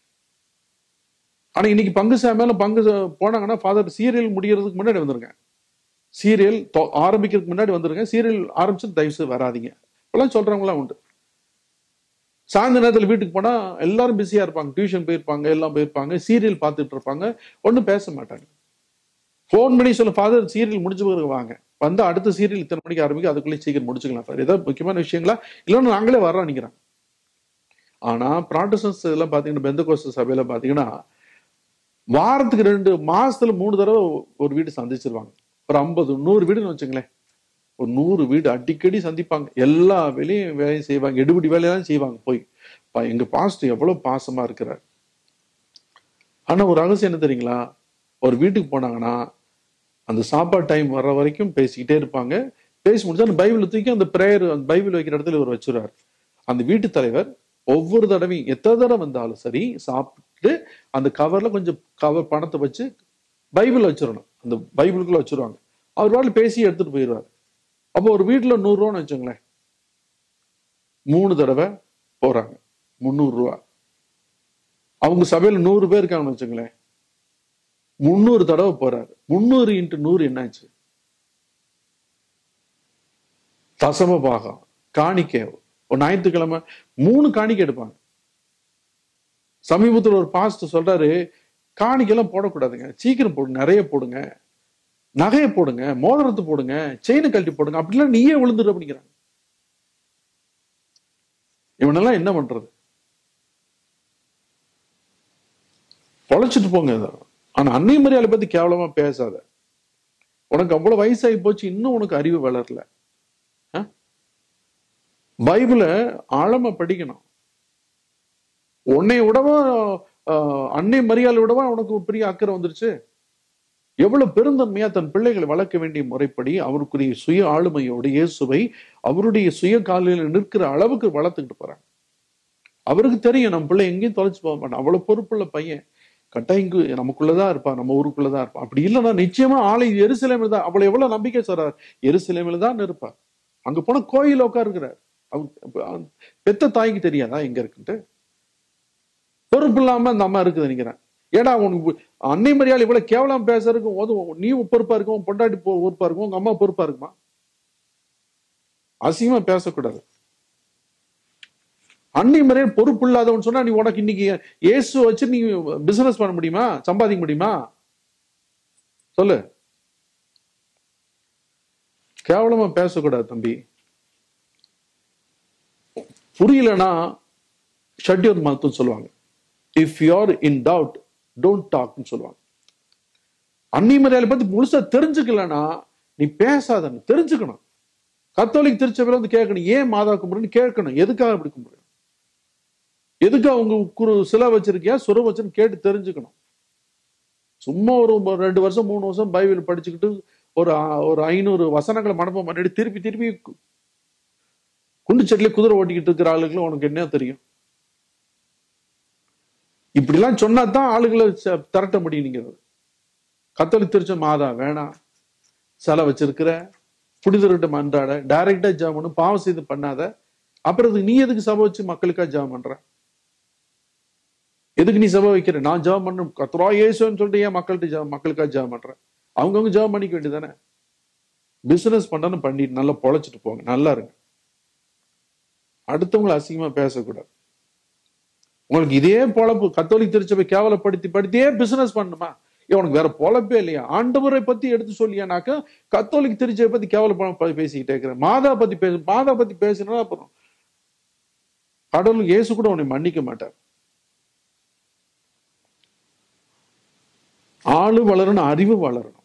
ஆனா இன்னைக்கு பங்கு சாமியால பங்கு ச- போனாங்கன்னா ஃபாதர் சீரியல் முடியறதுக்கு முன்னாடி வந்துருங்க சீரியல் தொ- ஆரம்பிக்கிறதுக்கு முன்னாடி வந்துருங்க சீரியல் ஆரம்பிச்சு தயவு செய்து வராதீங்க இப்பெல்லாம் சொல்றவங்களாம் உண்டு சாயந்தர நேரத்துல வீட்டுக்கு போனா எல்லாரும் பிஸியா இருப்பாங்க டியூஷன் போயிருப்பாங்க எல்லாம் போயிருப்பாங்க சீரியல் பார்த்துட்டு இருப்பாங்க ஒண்ணும் பேச மாட்டாங்க ஃபோன் பண்ணி சொல்ல ஃபாதர் சீரியல் முடிஞ்ச பிறகு வாங்க வந்து அடுத்த சீரியல் இத்தனை மணிக்கு ஆரம்பிக்கும் அதுக்குள்ளே சீக்கிரம் முடிச்சுக்கலாம் சார் ஏதாவது முக்கியமான விஷயங்களா இல்லைன்னா நாங்களே வர்றோம் நினைக்கிறேன் ஆனா ப்ராட்டஸ்டன்ஸ் இதெல்லாம் பாத்தீங்கன்னா பெந்தகோஸ்த சபையில பாத்தீங்கன்னா வாரத்துக்கு ரெண்டு மாசத்துல மூணு தடவை ஒரு வீடு சந்திச்சிருவாங்க ஒரு ஐம்பது நூறு வீடுன்னு வச்சுங்களேன் ஒரு நூறு வீடு அடிக்கடி சந்திப்பாங்க எல்லா வேலையும் வேலையும் செய்வாங்க எடுபடி வேலையெல்லாம் செய்வாங்க போய் பா- எங்க பாஸ்டர் எவ்வளவு பாசமா இருக்கிறார் ஆனா ஒரு ரகசியம் என்ன தெரியுங்களா ஒரு வீட்டுக்கு போனாங்கன்னா அந்த சாப்பாடு டைம் வர்ற வரைக்கும் பேசிக்கிட்டே இருப்பாங்க பேசி முடிச்சா அந்த பைபிள் தூக்கி அந்த பிரேயர் அந்த பைபிள் வைக்கிற இடத்துல இவர் வச்சுருவார் அந்த வீட்டு தலைவர் ஒவ்வொரு தடவையும் எத்தனை தடவை வந்தாலும் சரி சாப்பிட்டு அந்த கவர்ல கொஞ்சம் கவர் பணத்தை வச்சு பைபிள் வச்சிடணும் அந்த பைபிளுக்குள்ள வச்சிருவாங்க அவர் வாட்டில் பேசி எடுத்துட்டு போயிடுவார் அப்போ ஒரு வீட்டுல நூறு ரூபான்னு வச்சுங்களேன் மூணு தடவை போறாங்க முந்நூறு ரூபா அவங்க சபையில நூறு பேர் இருக்காங்கன்னு வச்சுங்களேன் முந்நூறு தடவை போறாரு முந்நூறு இன்ட்டு நூறு என்னாச்சு தசம பாகம் காணிக்கை ஒரு ஞாயிற்றுக்கிழமை மூணு காணிக்கை எடுப்பாங்க சமீபத்தில் ஒரு பாஸ்ட் சொல்றாரு காணிக்கைலாம் போடக்கூடாதுங்க சீக்கிரம் போடுங்க நிறைய போடுங்க நகையை போடுங்க மோதிரத்தை போடுங்க செயினை கழட்டி போடுங்க அப்படிலாம் நீயே விழுந்துரு அப்படிங்கிறாங்க இவனெல்லாம் என்ன பண்றது பொழைச்சிட்டு போங்க இதை. ஆனா அன்னை மரியாதை பத்தி கேவலமா பேசாத உனக்கு அவ்வளவு வயசாகி போச்சு இன்னும் உனக்கு அறிவு வளரல ஆ? பைபிளை ஆழமா படிக்கணும் உன்னை விடவா ஆஹ், அன்னை மரியாதை விடவா உனக்கு ஒரு பெரிய அக்கறை வந்துருச்சு எவ்வளவு பெருந்தன்மையா தன் பிள்ளைகளை வளர்க்க வேண்டிய முறைப்படி அவருக்குரிய சுய ஆளுமையோடு இயேசுவை அவருடைய சுய காலில் நிற்கிற அளவுக்கு வளர்த்துக்கிட்டு போறாங்க அவருக்கு தெரியும் நம்ம பிள்ளை எங்கேயும் தொலைச்சு போக மாட்டான் அவ்வளவு பொறுப்புள்ள பையன் கட்டாயம் இங்கு நமக்குள்ளதான் இருப்பான் நம்ம ஊருக்குள்ளதான் இருப்பான் அப்படி இல்லைன்னா நிச்சயமா ஆளை எருசலேமில் தான் அவளை எவ்வளவு நம்பிக்கை சொல்றார் எருசலேமில் தான் இருப்பார் அங்க போன கோயில் உட்காருக்கிறார் அவர் பெத்த தாய்க்கு தெரியாதா எங்க இருக்குன்ட்டு பொறுப்பு இல்லாம அந்த அம்மா இருக்குது நினைக்கிறேன் ஏடா உனக்கு அன்னை மரியாதை இவ்வளவு கேவலம் பேசுறதுக்கும் போது நீ பொறுப்பா இருக்கும் உன் பொண்டாட்டி பொ- பொறுப்பா இருக்கும் உங்க அம்மா பொறுப்பா இருக்குமா அசிங்கமா பேசக்கூடாது அன்னை மரியாதை பொறுப்பு இல்லாதவன் சொன்னா நீ உனக்கு இன்னைக்கு இயேசு வச்சு நீ பிசினஸ் பண்ண முடியுமா சம்பாதிக்க முடியுமா சொல்லு கேவலமா பேசக்கூடாது தம்பி புரியலன்னா ஷட்யூர் மதத்துன்னு சொல்லுவாங்க if you are in doubt don't டாக்னு சொல்லுவாங்க அன்னி மரியாதை பத்தி முழுசா தெரிஞ்சுக்கலன்னா நீ பேசாத நீ தெரிஞ்சுக்கணும் கத்தோலிக் திருச்சபையில வந்து கேட்கணும் ஏன் மாதா கும்பிடுன்னு கேட்கணும் எதுக்காக அப்படி கும்பிடுறோம் எதுக்கு அவங்க குரு சிலை வச்சிருக்கியா சுர வச்சுன்னு கேட்டு தெரிஞ்சுக்கணும் சும்மா ஒரு ஒரு ரெண்டு வருஷம் மூணு வருஷம் பைபிள் படிச்சுக்கிட்டு ஒரு ஆ- ஒரு ஐநூறு வசனங்களை மனப்பம் பண்ணிட்டு திருப்பி திருப்பி கு- குண்டு செட்டில குதிரை ஓட்டிக்கிட்டு இருக்கிற ஆளுகளுக்கு உனக்கு என்ன தெரியும் இப்படிலாம் சொன்னா தான் ஆளுகளை ச- திரட்ட முடியும் நீங்க கத்தோலிக் திருச்ச மாதா வேணாம் சிலை வச்சிருக்கிற புனிதர்கிட்ட மன்றாட டைரக்டா ஜாம் பண்ணு பாவம் செய்து பண்ணாத அப்புறம் இதுக்கு நீ எதுக்கு சபை வச்சு மக்களுக்கா ஜாம் பண்ற எதுக்கு நீ சபை வைக்கிற நான் ஜாம் பண்ண கத்ரா ஏசுன்னு சொல்லிட்டு ஏன் மக்கள்கிட்ட ஜாம் மக்களுக்கா ஜாம் பண்றேன் அவங்கவுங்க ஜாம் பண்ணிக்க வேண்டியதானே பிசினஸ் பண்ணாலும் பண்ணிட்டு நல்லா பொழைச்சிட்டு போங்க நல்லா இருங்க அடுத்தவங்களை அசிங்கமா பேசக்கூடாது உங்களுக்கு இதே பொழப்பு கத்தோலிக் திருச்சபை கேவலப்படுத்தி படுத்தியே பிசினஸ் பண்ணுமா ஏன் உனக்கு வேற பொழப்பே இல்லையா ஆண்டவரை பத்தி எடுத்து சொல்லியானாக்கா கத்தோலிக் திருச்சபை பத்தி கேவல பேசிக்கிட்டே இருக்கிறேன் மாதா பத்தி பேச மாதா பத்தி பேசினா அப்புறம் கடவுள் இயேசு கூட உன்னை மன்னிக்க மாட்டார் ஆளு வளரணும் அறிவு வளரணும்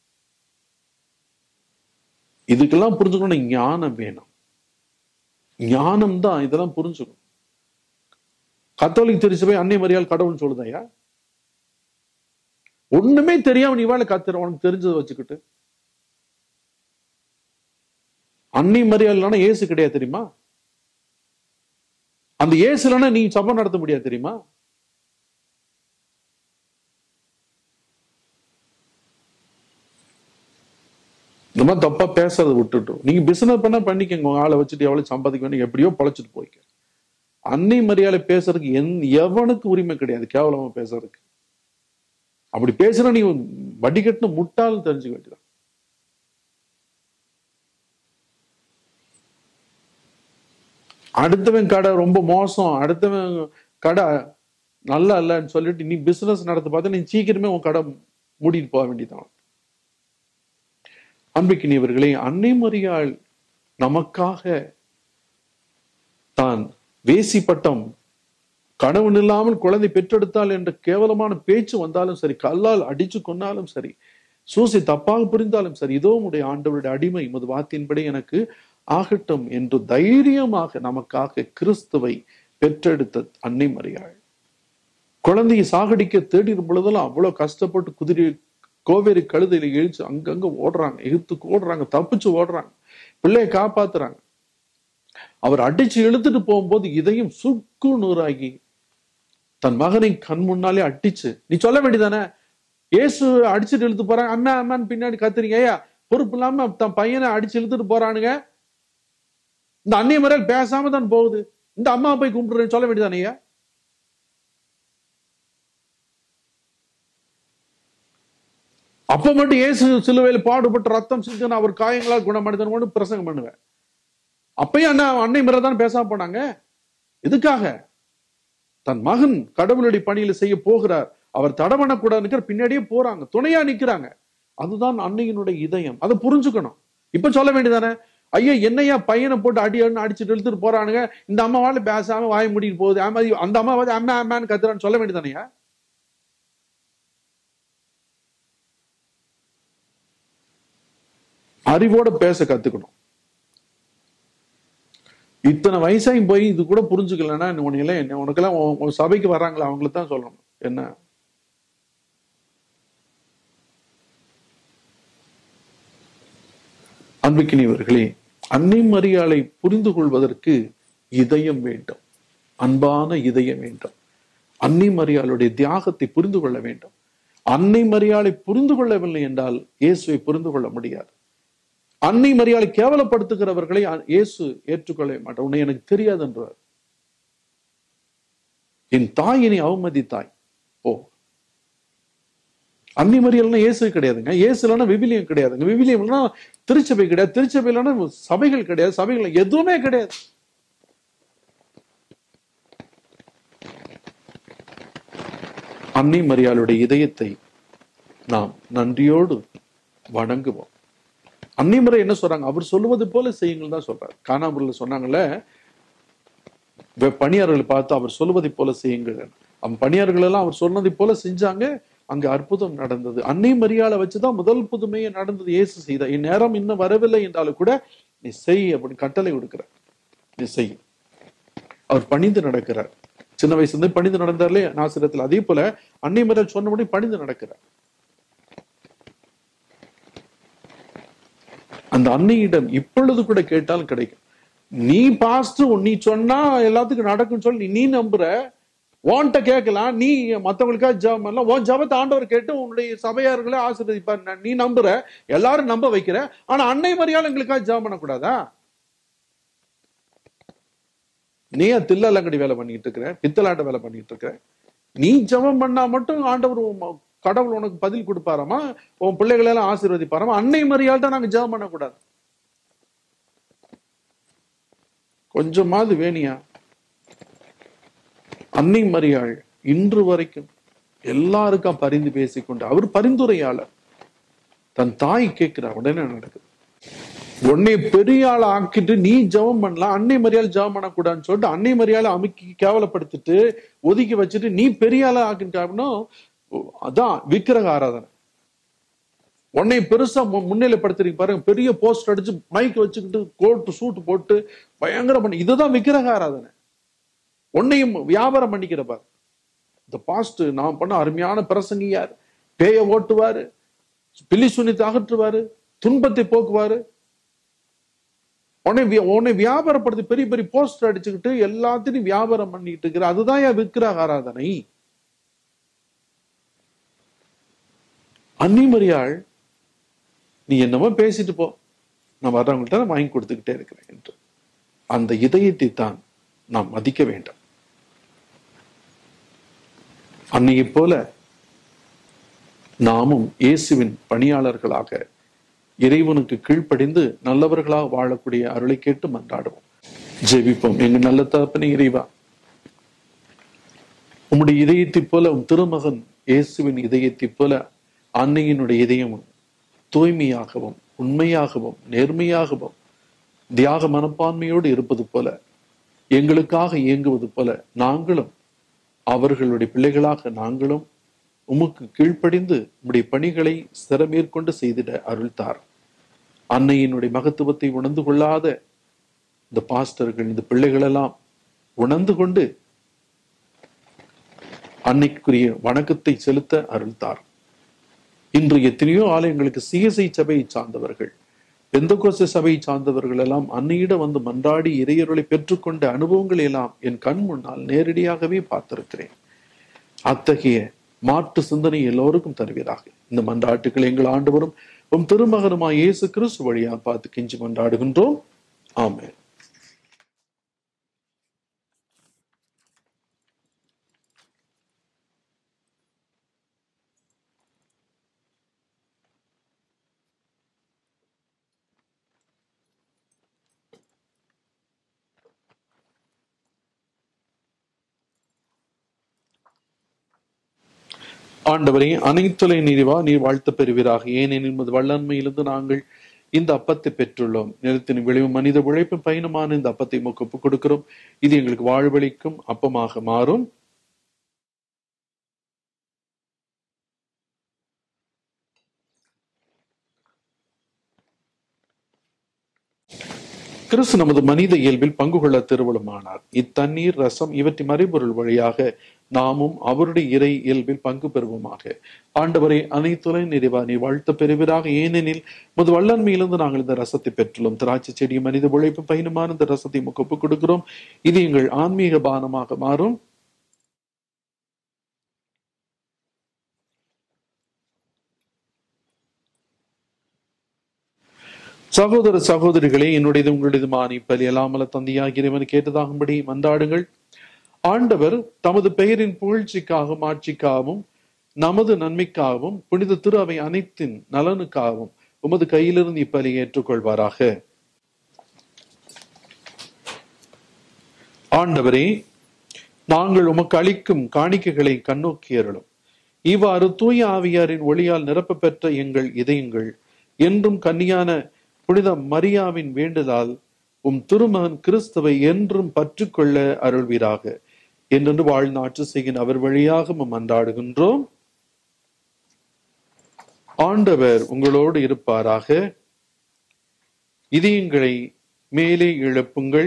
இதுக்கெல்லாம் புரிஞ்சுக்கணும் ஞானம் வேணும் ஞானம் தான் இதெல்லாம் புரிஞ்சுக்கணும் கத்தோலிக் திருச்சபை அன்னை மரியாள் கடவுள் சொல்லுதையா ஒண்ணுமே தெரியாம நீ வேலை கத்துற உனக்கு தெரிஞ்சதை வச்சுக்கிட்டு அன்னை மரியாதை ஏசு கிடையாது தெரியுமா அந்த ஏசு இல்லைன்னா நீ சபை நடத்த முடியாது தெரியுமா இந்த மாதிரி தப்பா பேசுறதை விட்டுட்டோம் நீங்க பிசினஸ் பண்ண பண்ணிக்கங்க உங்க ஆளை வச்சுட்டு எவ்வளவு சம்பாதிக்க வேணும் எப்படியோ பொழைச்சிட்டு போய்க்க அன்னை மரியாதை பேசுறதுக்கு என் எவனுக்கு உரிமை கிடையாது கேவலமா பேசுறதுக்கு அப்படி பேசுனா நீ வட்டி கட்டின முட்டாள் தெரிஞ்சுக்க வேண்டியதான் அடுத்தவன் கடை ரொம்ப மோசம் அடுத்தவன் கடை நல்லா இல்லைன்னு சொல்லிட்டு நீ பிசினஸ் நடத்த பார்த்தா நீ சீக்கிரமே உன் கடை மூடிட்டு போக வேண்டியதான் அன்பிக்கினியவர்களே அன்னை மரியாள் நமக்காக தான் வேசி பட்டம் கணவன் இல்லாமல் குழந்தை பெற்றெடுத்தால் என்ற கேவலமான பேச்சு வந்தாலும் சரி கல்லால் அடிச்சு கொன்னாலும் சரி சூசி தப்பாக புரிந்தாலும் சரி இதோ உடைய ஆண்டவருடைய அடிமை உமது வார்த்தையின்படி எனக்கு ஆகட்டும் என்று தைரியமாக நமக்காக கிறிஸ்துவை பெற்றெடுத்த அன்னை மரியாள் குழந்தையை சாகடிக்க தேடிடும் பொழுதெல்லாம் அவ்வளவு கஷ்டப்பட்டு குதிரை கோவேரி கழுதையில இழிச்சு அங்கங்க ஓடுறாங்க எகுத்துக்கு ஓடுறாங்க தப்பிச்சு ஓடுறாங்க பிள்ளைய காப்பாத்துறாங்க அவர் அடிச்சு இழுத்துட்டு போகும்போது இதையும் சுக்கு நூறாகி தன் மகனை கண் முன்னாலே அடிச்சு நீ சொல்ல வேண்டியதானே இயேசு அடிச்சுட்டு இழுத்து போறாங்க அம்மா அம்மான்னு பின்னாடி கத்துறீங்க ஐயா பொறுப்பு இல்லாம தன் பையனை அடிச்சு இழுத்துட்டு போறானுங்க இந்த அன்னிய முறையில் பேசாம தான் போகுது இந்த அம்மா போய் கும்பிடுறேன்னு சொல்ல வேண்டியதானே ஐயா அப்ப மட்டும் இயேசு சிலுவையில் பாடுபட்டு ரத்தம் சிந்துன்னு அவர் காயங்களால் குணமடைந்தவனு பிரசங்கம் பண்ணுவேன் அப்பயும் அண்ணா அன்னை முறை தான் பேசாம போனாங்க எதுக்காக தன் மகன் கடவுளுடைய பணியில செய்ய போகிறார் அவர் தடை பண்ணக்கூடாதுன்னு பின்னாடியே போறாங்க துணையா நிக்கிறாங்க அதுதான் அன்னையினுடைய இதயம் அதை புரிஞ்சுக்கணும் இப்ப சொல்ல வேண்டியதானே ஐயோ என்னையா பையனை போட்டு அடி அடின்னு அடிச்சுட்டு இழுத்துட்டு போறானுங்க இந்த அம்மாவால பேசாம வாய முடிட்டு போகுது ஆமா அந்த அம்மா வந்து அம்மா அம்மான்னு கத்துறான்னு சொல்ல வேண்டியதானையா அறிவோட பேச கத்துக்கணும் இத்தனை வயசாயும் போய் இது கூட புரிஞ்சுக்கலன்னா உனக்கெல்லாம் என்ன உனக்கெல்லாம் உன் உன் சபைக்கு வர்றாங்களா அவங்களுக்கு தான் சொல்லணும் என்ன அன்பிக்கினியவர்களே அன்னை மரியாளை புரிந்து கொள்வதற்கு இதயம் வேண்டும் அன்பான இதயம் வேண்டும் அன்னை மரியாளுடைய தியாகத்தை புரிந்து கொள்ள வேண்டும் அன்னை மரியாளை புரிந்து கொள்ளவில்லை என்றால் இயேசுவை புரிந்து கொள்ள முடியாது அன்னை மரியாதை கேவலப்படுத்துகிறவர்களை அ- இயேசு ஏற்றுக்கொள்ள மாட்டார் உன்னை எனக்கு தெரியாது என்றார் என் தாய் என்னை அவமதித்தாய் ஓ அன்னை மரியாதைனா இயேசு கிடையாதுங்க இயேசு இல்லைன்னா விவிலியம் கிடையாதுங்க விவிலியம் இல்லைன்னா திருச்சபை கிடையாது திருச்சபை இல்லைன்னா சபைகள் கிடையாது சபைகள் எதுவுமே கிடையாது அன்னை மரியாளுடைய இதயத்தை நாம் நன்றியோடு வணங்குவோம் அன்னை முறை என்ன சொல்றாங்க அவர் சொல்லுவது போல செய்யுங்கள் தான் சொல்றாரு காணாமூர்ல சொன்னாங்கல்ல வெ- பணியாளர்களை பார்த்து அவர் சொல்லுவதை போல செய்யுங்கள் அவன் பணியாளர்கள் எல்லாம் அவர் சொன்னதை போல செஞ்சாங்க அங்க அற்புதம் நடந்தது அன்னை மரியாதை வச்சுதான் முதல் புதுமையை நடந்தது இயேசு செய்த இந்நேரம் இன்னும் வரவில்லை என்றாலும் கூட நீ செய் அப்படின்னு கட்டளை கொடுக்கிறார் நீ செய் அவர் பணிந்து நடக்கிறார் சின்ன வயசுல இருந்து பணிந்து நடந்தார்லே நாசிரத்தில் அதே போல அன்னை மரியாதை சொன்னபடி பணிந்து நடக்கிறார் அந்த அன்னையிடம் இப்பொழுது கூட கேட்டாலும் கிடைக்கும் நீ பாஸ்டர் நீ சொன்னா எல்லாத்துக்கும் நடக்கும்னு சொல்லி நீ நம்புற உன்கிட்ட கேட்கலாம் நீ மத்தவங்களுக்காக ஜெபம் பண்ணலாம் உன் ஜெபத்தை ஆண்டவர் கேட்டு உன்னுடைய சபையார்களை ஆசீர்வதிப்பார் நான் நீ நம்புற எல்லாரும் நம்ப வைக்கிற ஆனா அன்னை மரியாதை எங்களுக்காக ஜெபம் பண்ணக்கூடாதா நீ ஏன் தில்லலங்கடி வேலை பண்ணிட்டு இருக்கிற பித்தலாட்ட வேலை பண்ணிட்டு இருக்கிற நீ ஜெபம் பண்ணா மட்டும் ஆண்டவர் உன் கடவுள் உனக்கு பதில் கொடுப்பாராமா உன் பிள்ளைகளை எல்லாம் ஆசீர்வதிப்பாராமா அன்னை மரியாதை நாங்க ஜெபம் பண்ணக்கூடாது கொஞ்சமாவது வேணியா அன்னை மரியாள் இன்று வரைக்கும் எல்லாருக்கும் பரிந்து பேசிக்கொண்டு அவர் பரிந்துரையாளர் தன் தாய் கேட்கிறார் உடனே நடக்குது உன்னை பெரிய ஆள் ஆக்கிட்டு நீ ஜெபம் பண்ணலாம் அன்னை மரியாள் ஜெபம் பண்ணக்கூடாதுன்னு சொல்லிட்டு அன்னை மரியாதை அமுக்கி கேவலப்படுத்திட்டு ஒதுக்கி வச்சுட்டு நீ பெரிய ஆளா ஆக்கின்னு அதான் விக்கிரக ஆராதனை உன்னை பெருசா மு- முன்னிலைப்படுத்துறீங்க பாருங்க பெரிய போஸ்ட் அடிச்சு மைக் வச்சுக்கிட்டு கோட்டு சூட்டு போட்டு பயங்கரம் பண்ணி இதுதான் விக்கிரக ஆராதனை உன்னையும் வியாபாரம் பண்ணிக்கிற பாரு இந்த பாஸ்ட் நான் பண்ண அருமையான பிரசங்கியார் பேய ஓட்டுவாரு பில்லி சுனித்தை அகற்றுவாரு துன்பத்தை போக்குவாரு உன்னை வி- உன்னை வியாபாரப்படுத்தி பெரிய பெரிய போஸ்டர் அடிச்சுக்கிட்டு எல்லாத்தையும் வியாபாரம் பண்ணிட்டு இருக்கிற அதுதான் என் விக்கிரக ஆராதனை அன்னிமரியாள் நீ என்னமோ பேசிட்டு போ நான் வர்றவங்கள்ட்ட நான் வாங்கி கொடுத்துக்கிட்டே இருக்கிறேன் என்று அந்த இதயத்தை தான் நாம் மதிக்க வேண்டும் அன்னையைப் போல நாமும் இயேசுவின் பணியாளர்களாக இறைவனுக்கு கீழ்ப்படிந்து நல்லவர்களாக வாழக்கூடிய அருளை கேட்டு மன்றாடுவோம் ஜெபிப்போம் எங்க நல்ல தகப்பனே இறைவா உம்முடைய இதயத்தைப் போல உம் திருமகன் இயேசுவின் இதயத்தைப் போல அன்னையினுடைய இதயமும் தூய்மையாகவும் உண்மையாகவும் நேர்மையாகவும் தியாக மனப்பான்மையோடு இருப்பது போல எங்களுக்காக இயங்குவது போல நாங்களும் அவர்களுடைய பிள்ளைகளாக நாங்களும் உமக்கு கீழ்ப்படிந்து உம்முடைய பணிகளை சிறமேற்கொண்டு செய்திட அருள்தார் அன்னையினுடைய மகத்துவத்தை உணர்ந்து கொள்ளாத இந்த பாஸ்டர்கள் இந்த பிள்ளைகளெல்லாம் உணர்ந்து கொண்டு அன்னைக்குரிய வணக்கத்தை செலுத்த அருள்தார் இன்று எத்தனையோ ஆலயங்களுக்கு சிஎஸ்ஐ சபையை சார்ந்தவர்கள் பெந்தகோச சபையை சார்ந்தவர்கள் எல்லாம் அன்னையிடம் வந்து மன்றாடி இறையருளை பெற்றுக்கொண்ட அனுபவங்களை எல்லாம் என் கண் முன்னால் நேரடியாகவே பார்த்திருக்கிறேன் அத்தகைய மாற்று சிந்தனை எல்லோருக்கும் தருவீராக இந்த மன்றாட்டுக்களை எங்கள் ஆண்டவரும் உம் திருமகனுமாய் இயேசு கிறிஸ்து வழியாக பார்த்து கெஞ்சி மன்றாடுகின்றோம் ஆமென் ஆண்டவரே அனைத்துலை நீரிவா நீர் வாழ்த்து பெறுவீராக ஏனெனில் என்பது வல்லன்மையிலிருந்து நாங்கள் இந்த அப்பத்தை பெற்றுள்ளோம் நிலத்தின் விளைவு மனித உழைப்பும் பயணமான இந்த அப்பத்தை உமக்கு ஒப்புக் கொடுக்கிறோம் இது எங்களுக்கு வாழ்வளிக்கும் அப்பமாக மாறும் கிறிஸ்து நமது மனித இயல்பில் பங்கு கொள்ள திருவள்ளுமானார் இத்தண்ணீர் ரசம் இவற்றின் மறைபொருள் வழியாக நாமும் அவருடைய இறை இயல்பில் பங்கு பெறுவோமாக ஆண்டவரை அனைத்துறை நிறைவா நீ வாழ்த்த பெறுவீராக ஏனெனில் முது வல்லன்மையிலிருந்து நாங்கள் இந்த ரசத்தை பெற்றுள்ளோம் திராட்சை செடி மனித உழைப்பு பயனுமான இந்த ரசத்தை உமக்கு ஒப்புக் கொடுக்கிறோம் இது எங்கள் ஆன்மீக பானமாக மாறும் சகோதர சகோதரிகளே என்னுடையது உங்களுடையதுமான இப்பலி அல்லாமல தந்தையாகிறவன் கேட்டதாகும்படி மன்றாடுங்கள் ஆண்டவர் தமது பெயரின் புகழ்ச்சிக்காகவும் ஆட்சிக்காகவும் நமது நன்மைக்காகவும் புனித திரு அவை அனைத்தின் நலனுக்காகவும் உமது கையிலிருந்து இப்பலி ஏற்றுக்கொள்வாராக ஆண்டவரே நாங்கள் உமக்கு அளிக்கும் காணிக்கைகளை கண்ணோக்கி அருளும் இவ்வாறு தூய ஆவியாரின் ஒளியால் நிரப்ப பெற்ற எங்கள் இதயங்கள் என்றும் கன்னியான புனித மரியாவின் வேண்டுதால் உம் திருமகன் கிறிஸ்துவை என்றும் பற்றுக்கொள்ள அருள்வீராக என்றென்று வாழ்நாற்று செய்கின் அவர் வழியாக உம் மன்றாடுகின்றோம் ஆண்டவர் உங்களோடு இருப்பாராக இதயங்களை மேலே எழுப்புங்கள்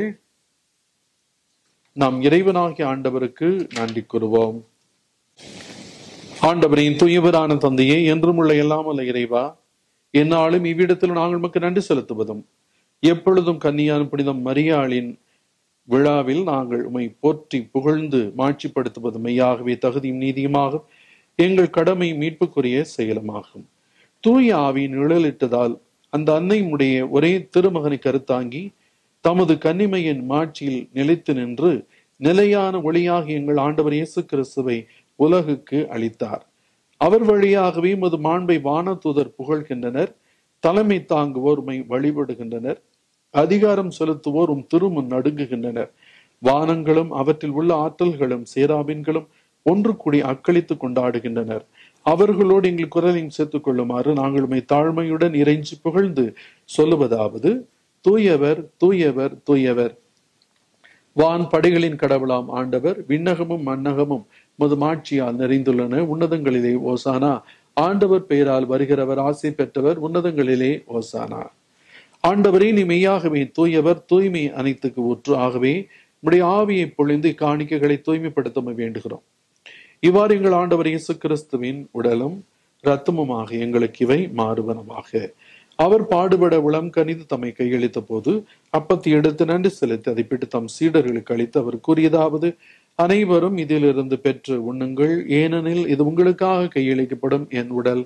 நாம் இறைவனாகிய ஆண்டவருக்கு நன்றி கூறுவோம் ஆண்டவரின் துயவரான தந்தையே என்றும் உள்ள எல்லாம் அல்ல இறைவா என்னாலும் இவ்விடத்தில் நாங்கள் நமக்கு நன்றி செலுத்துவதும் எப்பொழுதும் கன்னியான புனிதம் மரியாளின் விழாவில் நாங்கள் உமை போற்றி புகழ்ந்து மாட்சிப்படுத்துவது மெய்யாகவே தகுதியும் நீதியுமாக எங்கள் கடமை மீட்புக்குரிய செயலுமாகும் தூய ஆவியின் நிழலிட்டதால் அந்த அன்னையுடைய ஒரே திருமகனை கருத்தாங்கி தமது கன்னிமையின் மாட்சியில் நிலைத்து நின்று நிலையான ஒளியாக எங்கள் ஆண்டவர் இயேசு கிறிஸ்துவை உலகுக்கு அளித்தார் அவர் வழியாகவே மது மாண்பை வானதூதர் புகழ்கின்றனர் தலைமை தாங்குவோர் உம்மை வழிபடுகின்றனர் அதிகாரம் செலுத்துவோர் உம் திருமுன் நடுங்குகின்றனர் வானங்களும் அவற்றில் உள்ள ஆற்றல்களும் சேராபின்களும் ஒன்று கூடி அக்களித்து கொண்டாடுகின்றனர் அவர்களோடு எங்கள் குரலையும் சேர்த்துக் கொள்ளுமாறு நாங்கள் உம்மை தாழ்மையுடன் இறைஞ்சி புகழ்ந்து சொல்லுவதாவது தூயவர் தூயவர் தூயவர் வான் படைகளின் கடவுளாம் ஆண்டவர் விண்ணகமும் மன்னகமும் மது மாட்சியால் நிறைந்துள்ளன உன்னதங்களிலே ஓசானா ஆண்டவர் பெயரால் வருகிறவர் ஆசை பெற்றவர் உன்னதங்களிலே ஓசானா ஆண்டவரே நீ மெய்யாகவே தூயவர் தூய்மை அனைத்துக்கு ஊற்று ஆகவே உடைய ஆவியை பொழிந்து காணிக்கைகளை தூய்மைப்படுத்த வேண்டுகிறோம் இவ்வாறு எங்கள் ஆண்டவர் இயேசு கிறிஸ்துவின் உடலும் இரத்தமுமாக எங்களுக்கு இவை மாறுவனமாக அவர் பாடுபட உளம் கனிந்து தம்மை கையளித்த போது அப்பத்தை எடுத்து நன்றி செலுத்தி அதை பிட்டு தம் சீடர்களுக்கு அளித்து அவர் கூறியதாவது அனைவரும் இதிலிருந்து பெற்று உண்ணுங்கள் ஏனெனில் இது உங்களுக்காக கையளிக்கப்படும் என் உடல்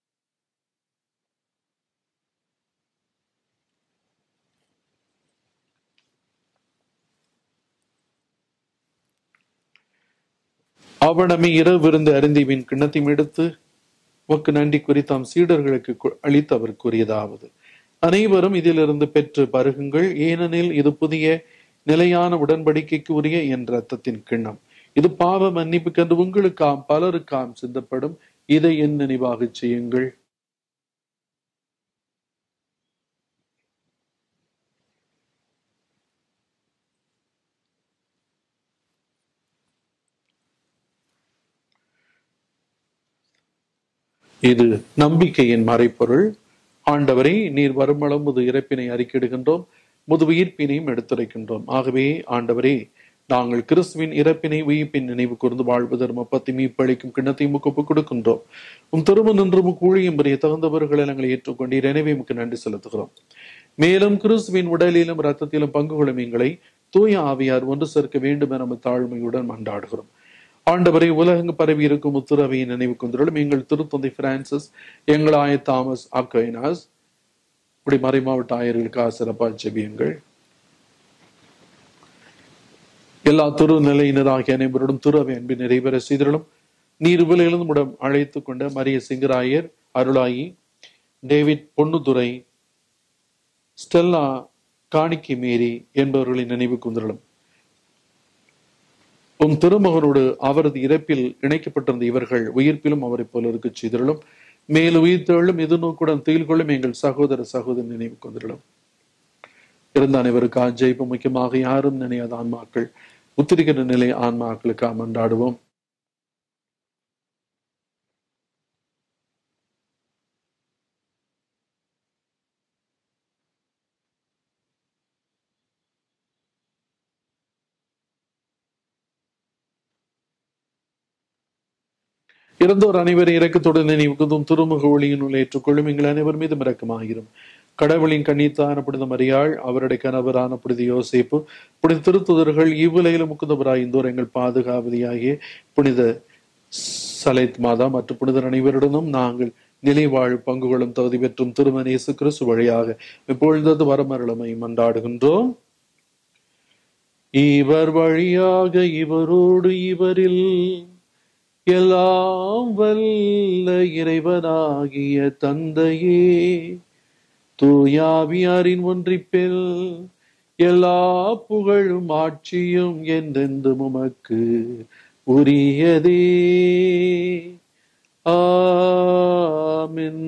அவனமே இரவு விருந்து அருந்திவின் கிண்ணத்தையும் எடுத்து உமக்கு நன்றி கூறி தாம் சீடர்களுக்கு கு- அளித்து அவர் கூறியதாவது அனைவரும் இதிலிருந்து பெற்று பருகுங்கள் ஏனெனில் இது புதிய நிலையான உடன்படிக்கைக்கு உரிய என் ரத்தத்தின் கிண்ணம் இது பாவ மன்னிப்புக்கென்று உங்களுக்காம் பலருக்காம் சிந்தப்படும் இதை என் நினைவாகச் செய்யுங்கள் இது நம்பிக்கையின் மறைப்பொருள் ஆண்டவரே நீர் வருமளம் முது இறப்பினை அறிக்கிடுகின்றோம் முது உயிர்ப்பினையும் எடுத்துரைக்கின்றோம் ஆகவே ஆண்டவரே நாங்கள் கிறிஸ்துவின் இறப்பினை உயிர்ப்பின் நினைவு கூர்ந்து வாழ்வதற்கு அப்பத்தை மீப்பளிக்கும் கிண்ணத்தை முக்கப்பு கொடுக்கின்றோம் உம் திரும்ப நின்று கூழியும் பெரிய தகுந்தவர்களை நாங்கள் ஏற்றுக்கொண்டீர் எனவே உமக்கு நன்றி செலுத்துகிறோம் மேலும் கிறிஸ்துவின் உடலிலும் இரத்தத்திலும் பங்கு கொள்ளும் எங்களை தூய ஆவியார் ஒன்று சேர்க்க வேண்டும் என நம்ம தாழ்மையுடன் மன்றாடுகிறோம் ஆண்டவரை உலகங்கு பரவி இருக்கும் உத்துறவையை நினைவு கொண்டிருளும் எங்கள் திருத்தந்தை பிரான்சிஸ் எங்கள் ஆய தாமஸ் அக்கைனாஸ் இப்படி மறைமாவட்ட ஆயர்களுக்காக சிறப்பாக செபியுங்கள் எல்லா திரு நிலையினராகிய அனைவரோடும் திரு அவை அன்பின் நிறைவேற செய்திருளும் நீர் விலையிலிருந்து முடம் அழைத்து கொண்ட Mariya Singarayar Arulayi David Ponnudurai Stella Kanikkai Mary என்பவர்களை நினைவு கொண்டிருளும் உம் திருமகனோடு அவரது இறப்பில் இணைக்கப்பட்டிருந்த இவர்கள் உயிர்ப்பிலும் அவரைப் போல இருக்கச் செய்திருளும் மேலும் உயிர்த்தெழும் எதிர்நோக்குடன் துயில் கொள்ளும் எங்கள் சகோதர சகோதரி நினைவு கொண்டிருளும் இருந்த அனைவருக்கு ஆஜயிப்பு முக்கியமாக யாரும் நினையாத ஆன்மாக்கள் உத்திரிக்கிற நிலை ஆன்மாக்களுக்கு மன்றாடுவோம் இறந்தோர் அனைவரும் இறக்கத்துடன் நினைவுக்குதும் திருமுக ஒளியினுள் ஏற்றுக்கொள்ளும் எங்கள் அனைவர் மீதும் இரக்கமாகிரும் கடவுளின் கண்ணித்தான புனித மரியாள் அவருடைய கணவரான புனித யோசேப்பு புனித திருத்துதர்கள் இவ்வுலையில முக்குந்தவராய் இந்தோர் எங்கள் பாதுகாவதியாகிய புனித சலைத் மாதா மற்றும் புனிதர் அனைவருடனும் நாங்கள் நிலைவாழ் பங்குகளும் தகுதி பெற்றும் திருமண இயேசு கிறிஸ்து வழியாக இப்பொழுது வரமருளமை மன்றாடுகின்றோம் இவர் வழியாக இவரோடு இவரில் எல்லாம் வல்ல இறைவனாகிய தந்தையே தூயாவியாரின் ஒன்றிப்பில் எல்லா புகழும் ஆட்சியும் என்றென்றும் உமக்கு உரியதே ஆமென்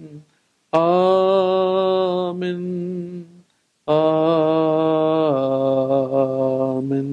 ஆமென் ஆமென்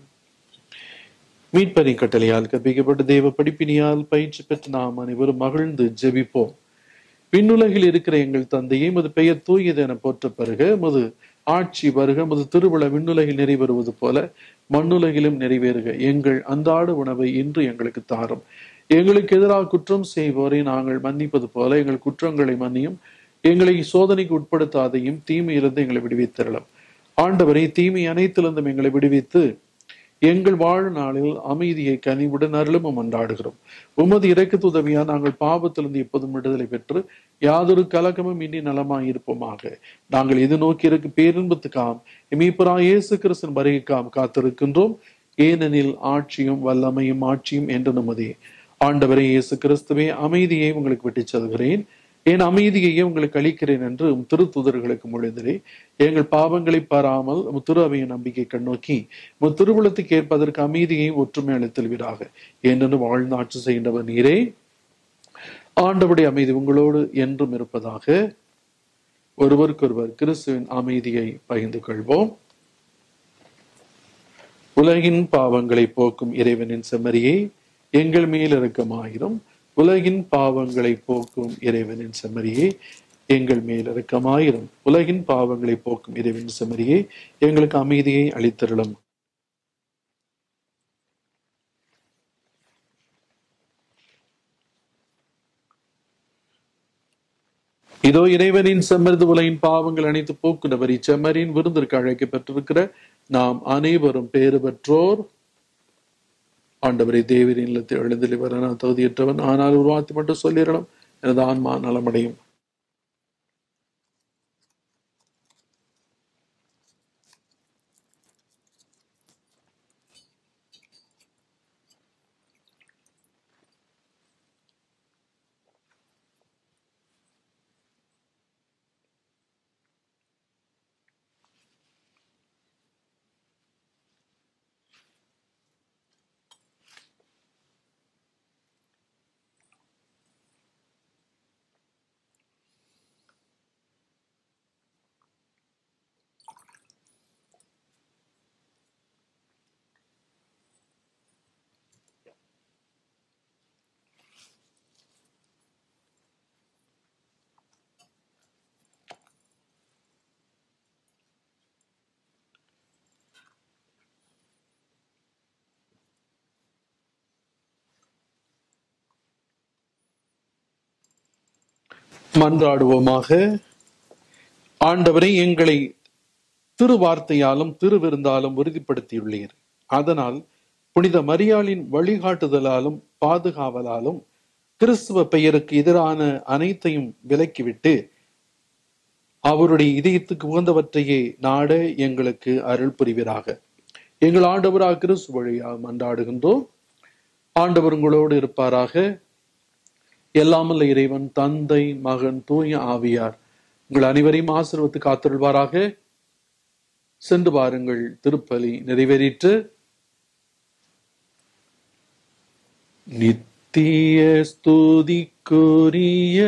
மீட்பரி கட்டளையால் கற்பிக்கப்பட்ட தேவ படிப்பினியால் பயிற்சி பெற்று நாம் அனைவரும் மகிழ்ந்து ஜெபிப்போம் விண்ணுலகில் இருக்கிற எங்கள் தந்தையை மது பெயர் தூயது என போற்ற பெறுக மது ஆட்சி வருக மது திருவிழா விண்ணுலகில் நிறைவேறுவது போல மண்ணுலகிலும் நிறைவேறுக எங்கள் அன்றாட உணவை இன்று எங்களுக்கு தாரும் எங்களுக்கு எதிராக குற்றம் செய்வோரை நாங்கள் மன்னிப்பது போல எங்கள் குற்றங்களை மன்னியும் எங்களை சோதனைக்கு உட்படுத்தாதையும் தீமையிலிருந்து எங்களை விடுவித்தரலாம் ஆண்டவரை தீமை அனைத்திலிருந்தும் எங்களை விடுவித்து எங்கள் வாழ்நாளில் அமைதியை கனிவுடன் அருளும் மன்றாடுகிறோம் உமது இறக்கத்து உதவியா நாங்கள் பாவத்திலிருந்து எப்போதும் விடுதலை பெற்று யாதொரு கலக்கமும் இன்றி நலமாய் இருப்போமாக நாங்கள் இது நோக்கி இருக்கு பேரின்பத்துக்காம் இமீப்பரா இயேசு கிறிஸ்தன் வருகைக்காம் காத்திருக்கின்றோம் ஏனெனில் ஆட்சியும் வல்லமையும் ஆட்சியும் என்று நமதே ஆண்டவரே இயேசு கிறிஸ்துவே அமைதியை உங்களுக்கு விட்டுச் செல்கிறேன் என் அமைதியையே உங்களுக்கு அளிக்கிறேன் என்று உம் திருத்துதர்களுக்கு மொழிந்தரே எங்கள் பாவங்களை பாராமல் உம் திரு அவைய நம்பிக்கை கண்ணோக்கி உம் திருவுளத்துக்கு ஏற்பதற்கு அமைதியை ஒற்றுமை அளித்தல்வீராக என்று வாழ்ந்து ஆட்சி செய்கின்றவர் நீரே ஆண்டவருடைய அமைதி உங்களோடு என்றும் இருப்பதாக ஒருவருக்கொருவர் கிறிஸ்துவின் அமைதியை பகிர்ந்து கொள்வோம் உலகின் பாவங்களை போக்கும் இறைவனின் செம்மறியை எங்கள் மேல் இறக்கமாயிரும் உலகின் பாவங்களை போக்கும் இறைவனின் செம்மறியே எங்கள் மேல் இறக்கமாயிரும் உலகின் பாவங்களை போக்கும் இறைவனின் செம்மறியே எங்களுக்கு அமைதியை அளித்தருளும் இதோ இறைவனின் செம்மறிது உலகின் பாவங்கள் அனைத்து போக்குனவர் இச்செம்மறியின் விருந்திற்கு அழைக்கப்பட்டிருக்கிற நாம் அனைவரும் பேறு பெற்றோர் ஆண்டவரை தேவரின் இல்லத்தை எழுந்தலி வர நான் தகுதியற்றவன் ஆனால் ஒரு வார்த்தை மட்டும் சொல்லிடலாம் எனது ஆன்மா நலமடையும் மன்றாடுவோமாக ஆண்டவரை எங்களை திருவார்த்தையாலும் திருவிருந்தாலும் உறுதிப்படுத்தியுள்ளீர் அதனால் புனித மரியாளின் வழிகாட்டுதலாலும் பாதுகாவலாலும் கிறிஸ்துவ பெயருக்கு எதிரான அனைத்தையும் விலக்கிவிட்டு அவருடைய இதயத்துக்கு உகந்தவற்றையே நாட எங்களுக்கு அருள் புரிவீராக எங்கள் ஆண்டவராக கிறிஸ்து வழியாக மன்றாடுகின்றோம் ஆண்டவர் உங்களோடு இருப்பாராக எல்லாமல்ல இறைவன் தந்தை மகன் தூய ஆவியார் உங்கள் அனைவரையும் ஆசிர்வத்து காத்திருள்வாராக சென்று பாருங்கள் திருப்பலி நிறைவேறிற்று நித்திய ஸ்துதிக்குரிய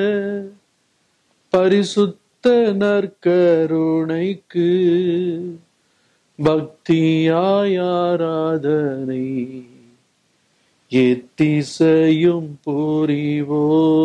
பரிசுத்த நற்கருணைக்கு பக்தியாய் ஆராதனை எத்திசையும் புரிவோ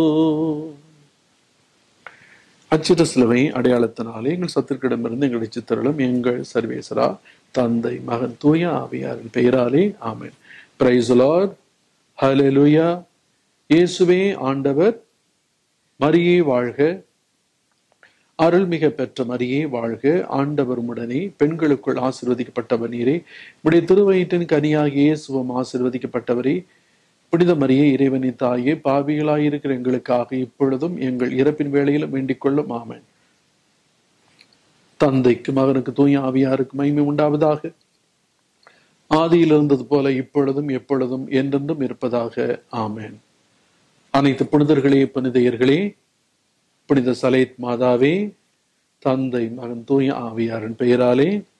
அச்சிட்ட சிலுவை அடையாளத்தினாலே எங்கள் சத்திற்கிடமிருந்து எங்களை சித்தரலும் எங்கள் சர்வேசரா தந்தை மகன் தூய ஆவியாரின் பெயராலே ஆமென் பிரைஸ் லார்ட் ஹalleluya இயேசுவே ஆண்டவர் மரியே வாழ்க அருள்மிக பெற்ற மரியே வாழ்க ஆண்டவர் உடனே பெண்களுக்குள் ஆசிர்வதிக்கப்பட்டவர் நீரே உடைய திருவயிற்றின் கனியாகிய இயேசுவும் ஆசிர்வதிக்கப்பட்டவரே புனித மரியே இறைவனின் தாயே பாவிகளாயிருக்கிற எங்களுக்காக இப்பொழுதும் எங்கள் இறப்பின் வேளையிலும் வேண்டிக் கொள்ளும் ஆமென் தந்தைக்கு மகனுக்கு தூய ஆவியாருக்கு மகிமை உண்டாவதாக ஆதியில் இருந்தது போல இப்பொழுதும் எப்பொழுதும் என்றென்றும் இருப்பதாக ஆமென் அனைத்து புனிதர்களே புனிதையர்களே புனித சலேத் மாதாவே தந்தை மகன் தூய ஆவியாரின் பெயராலே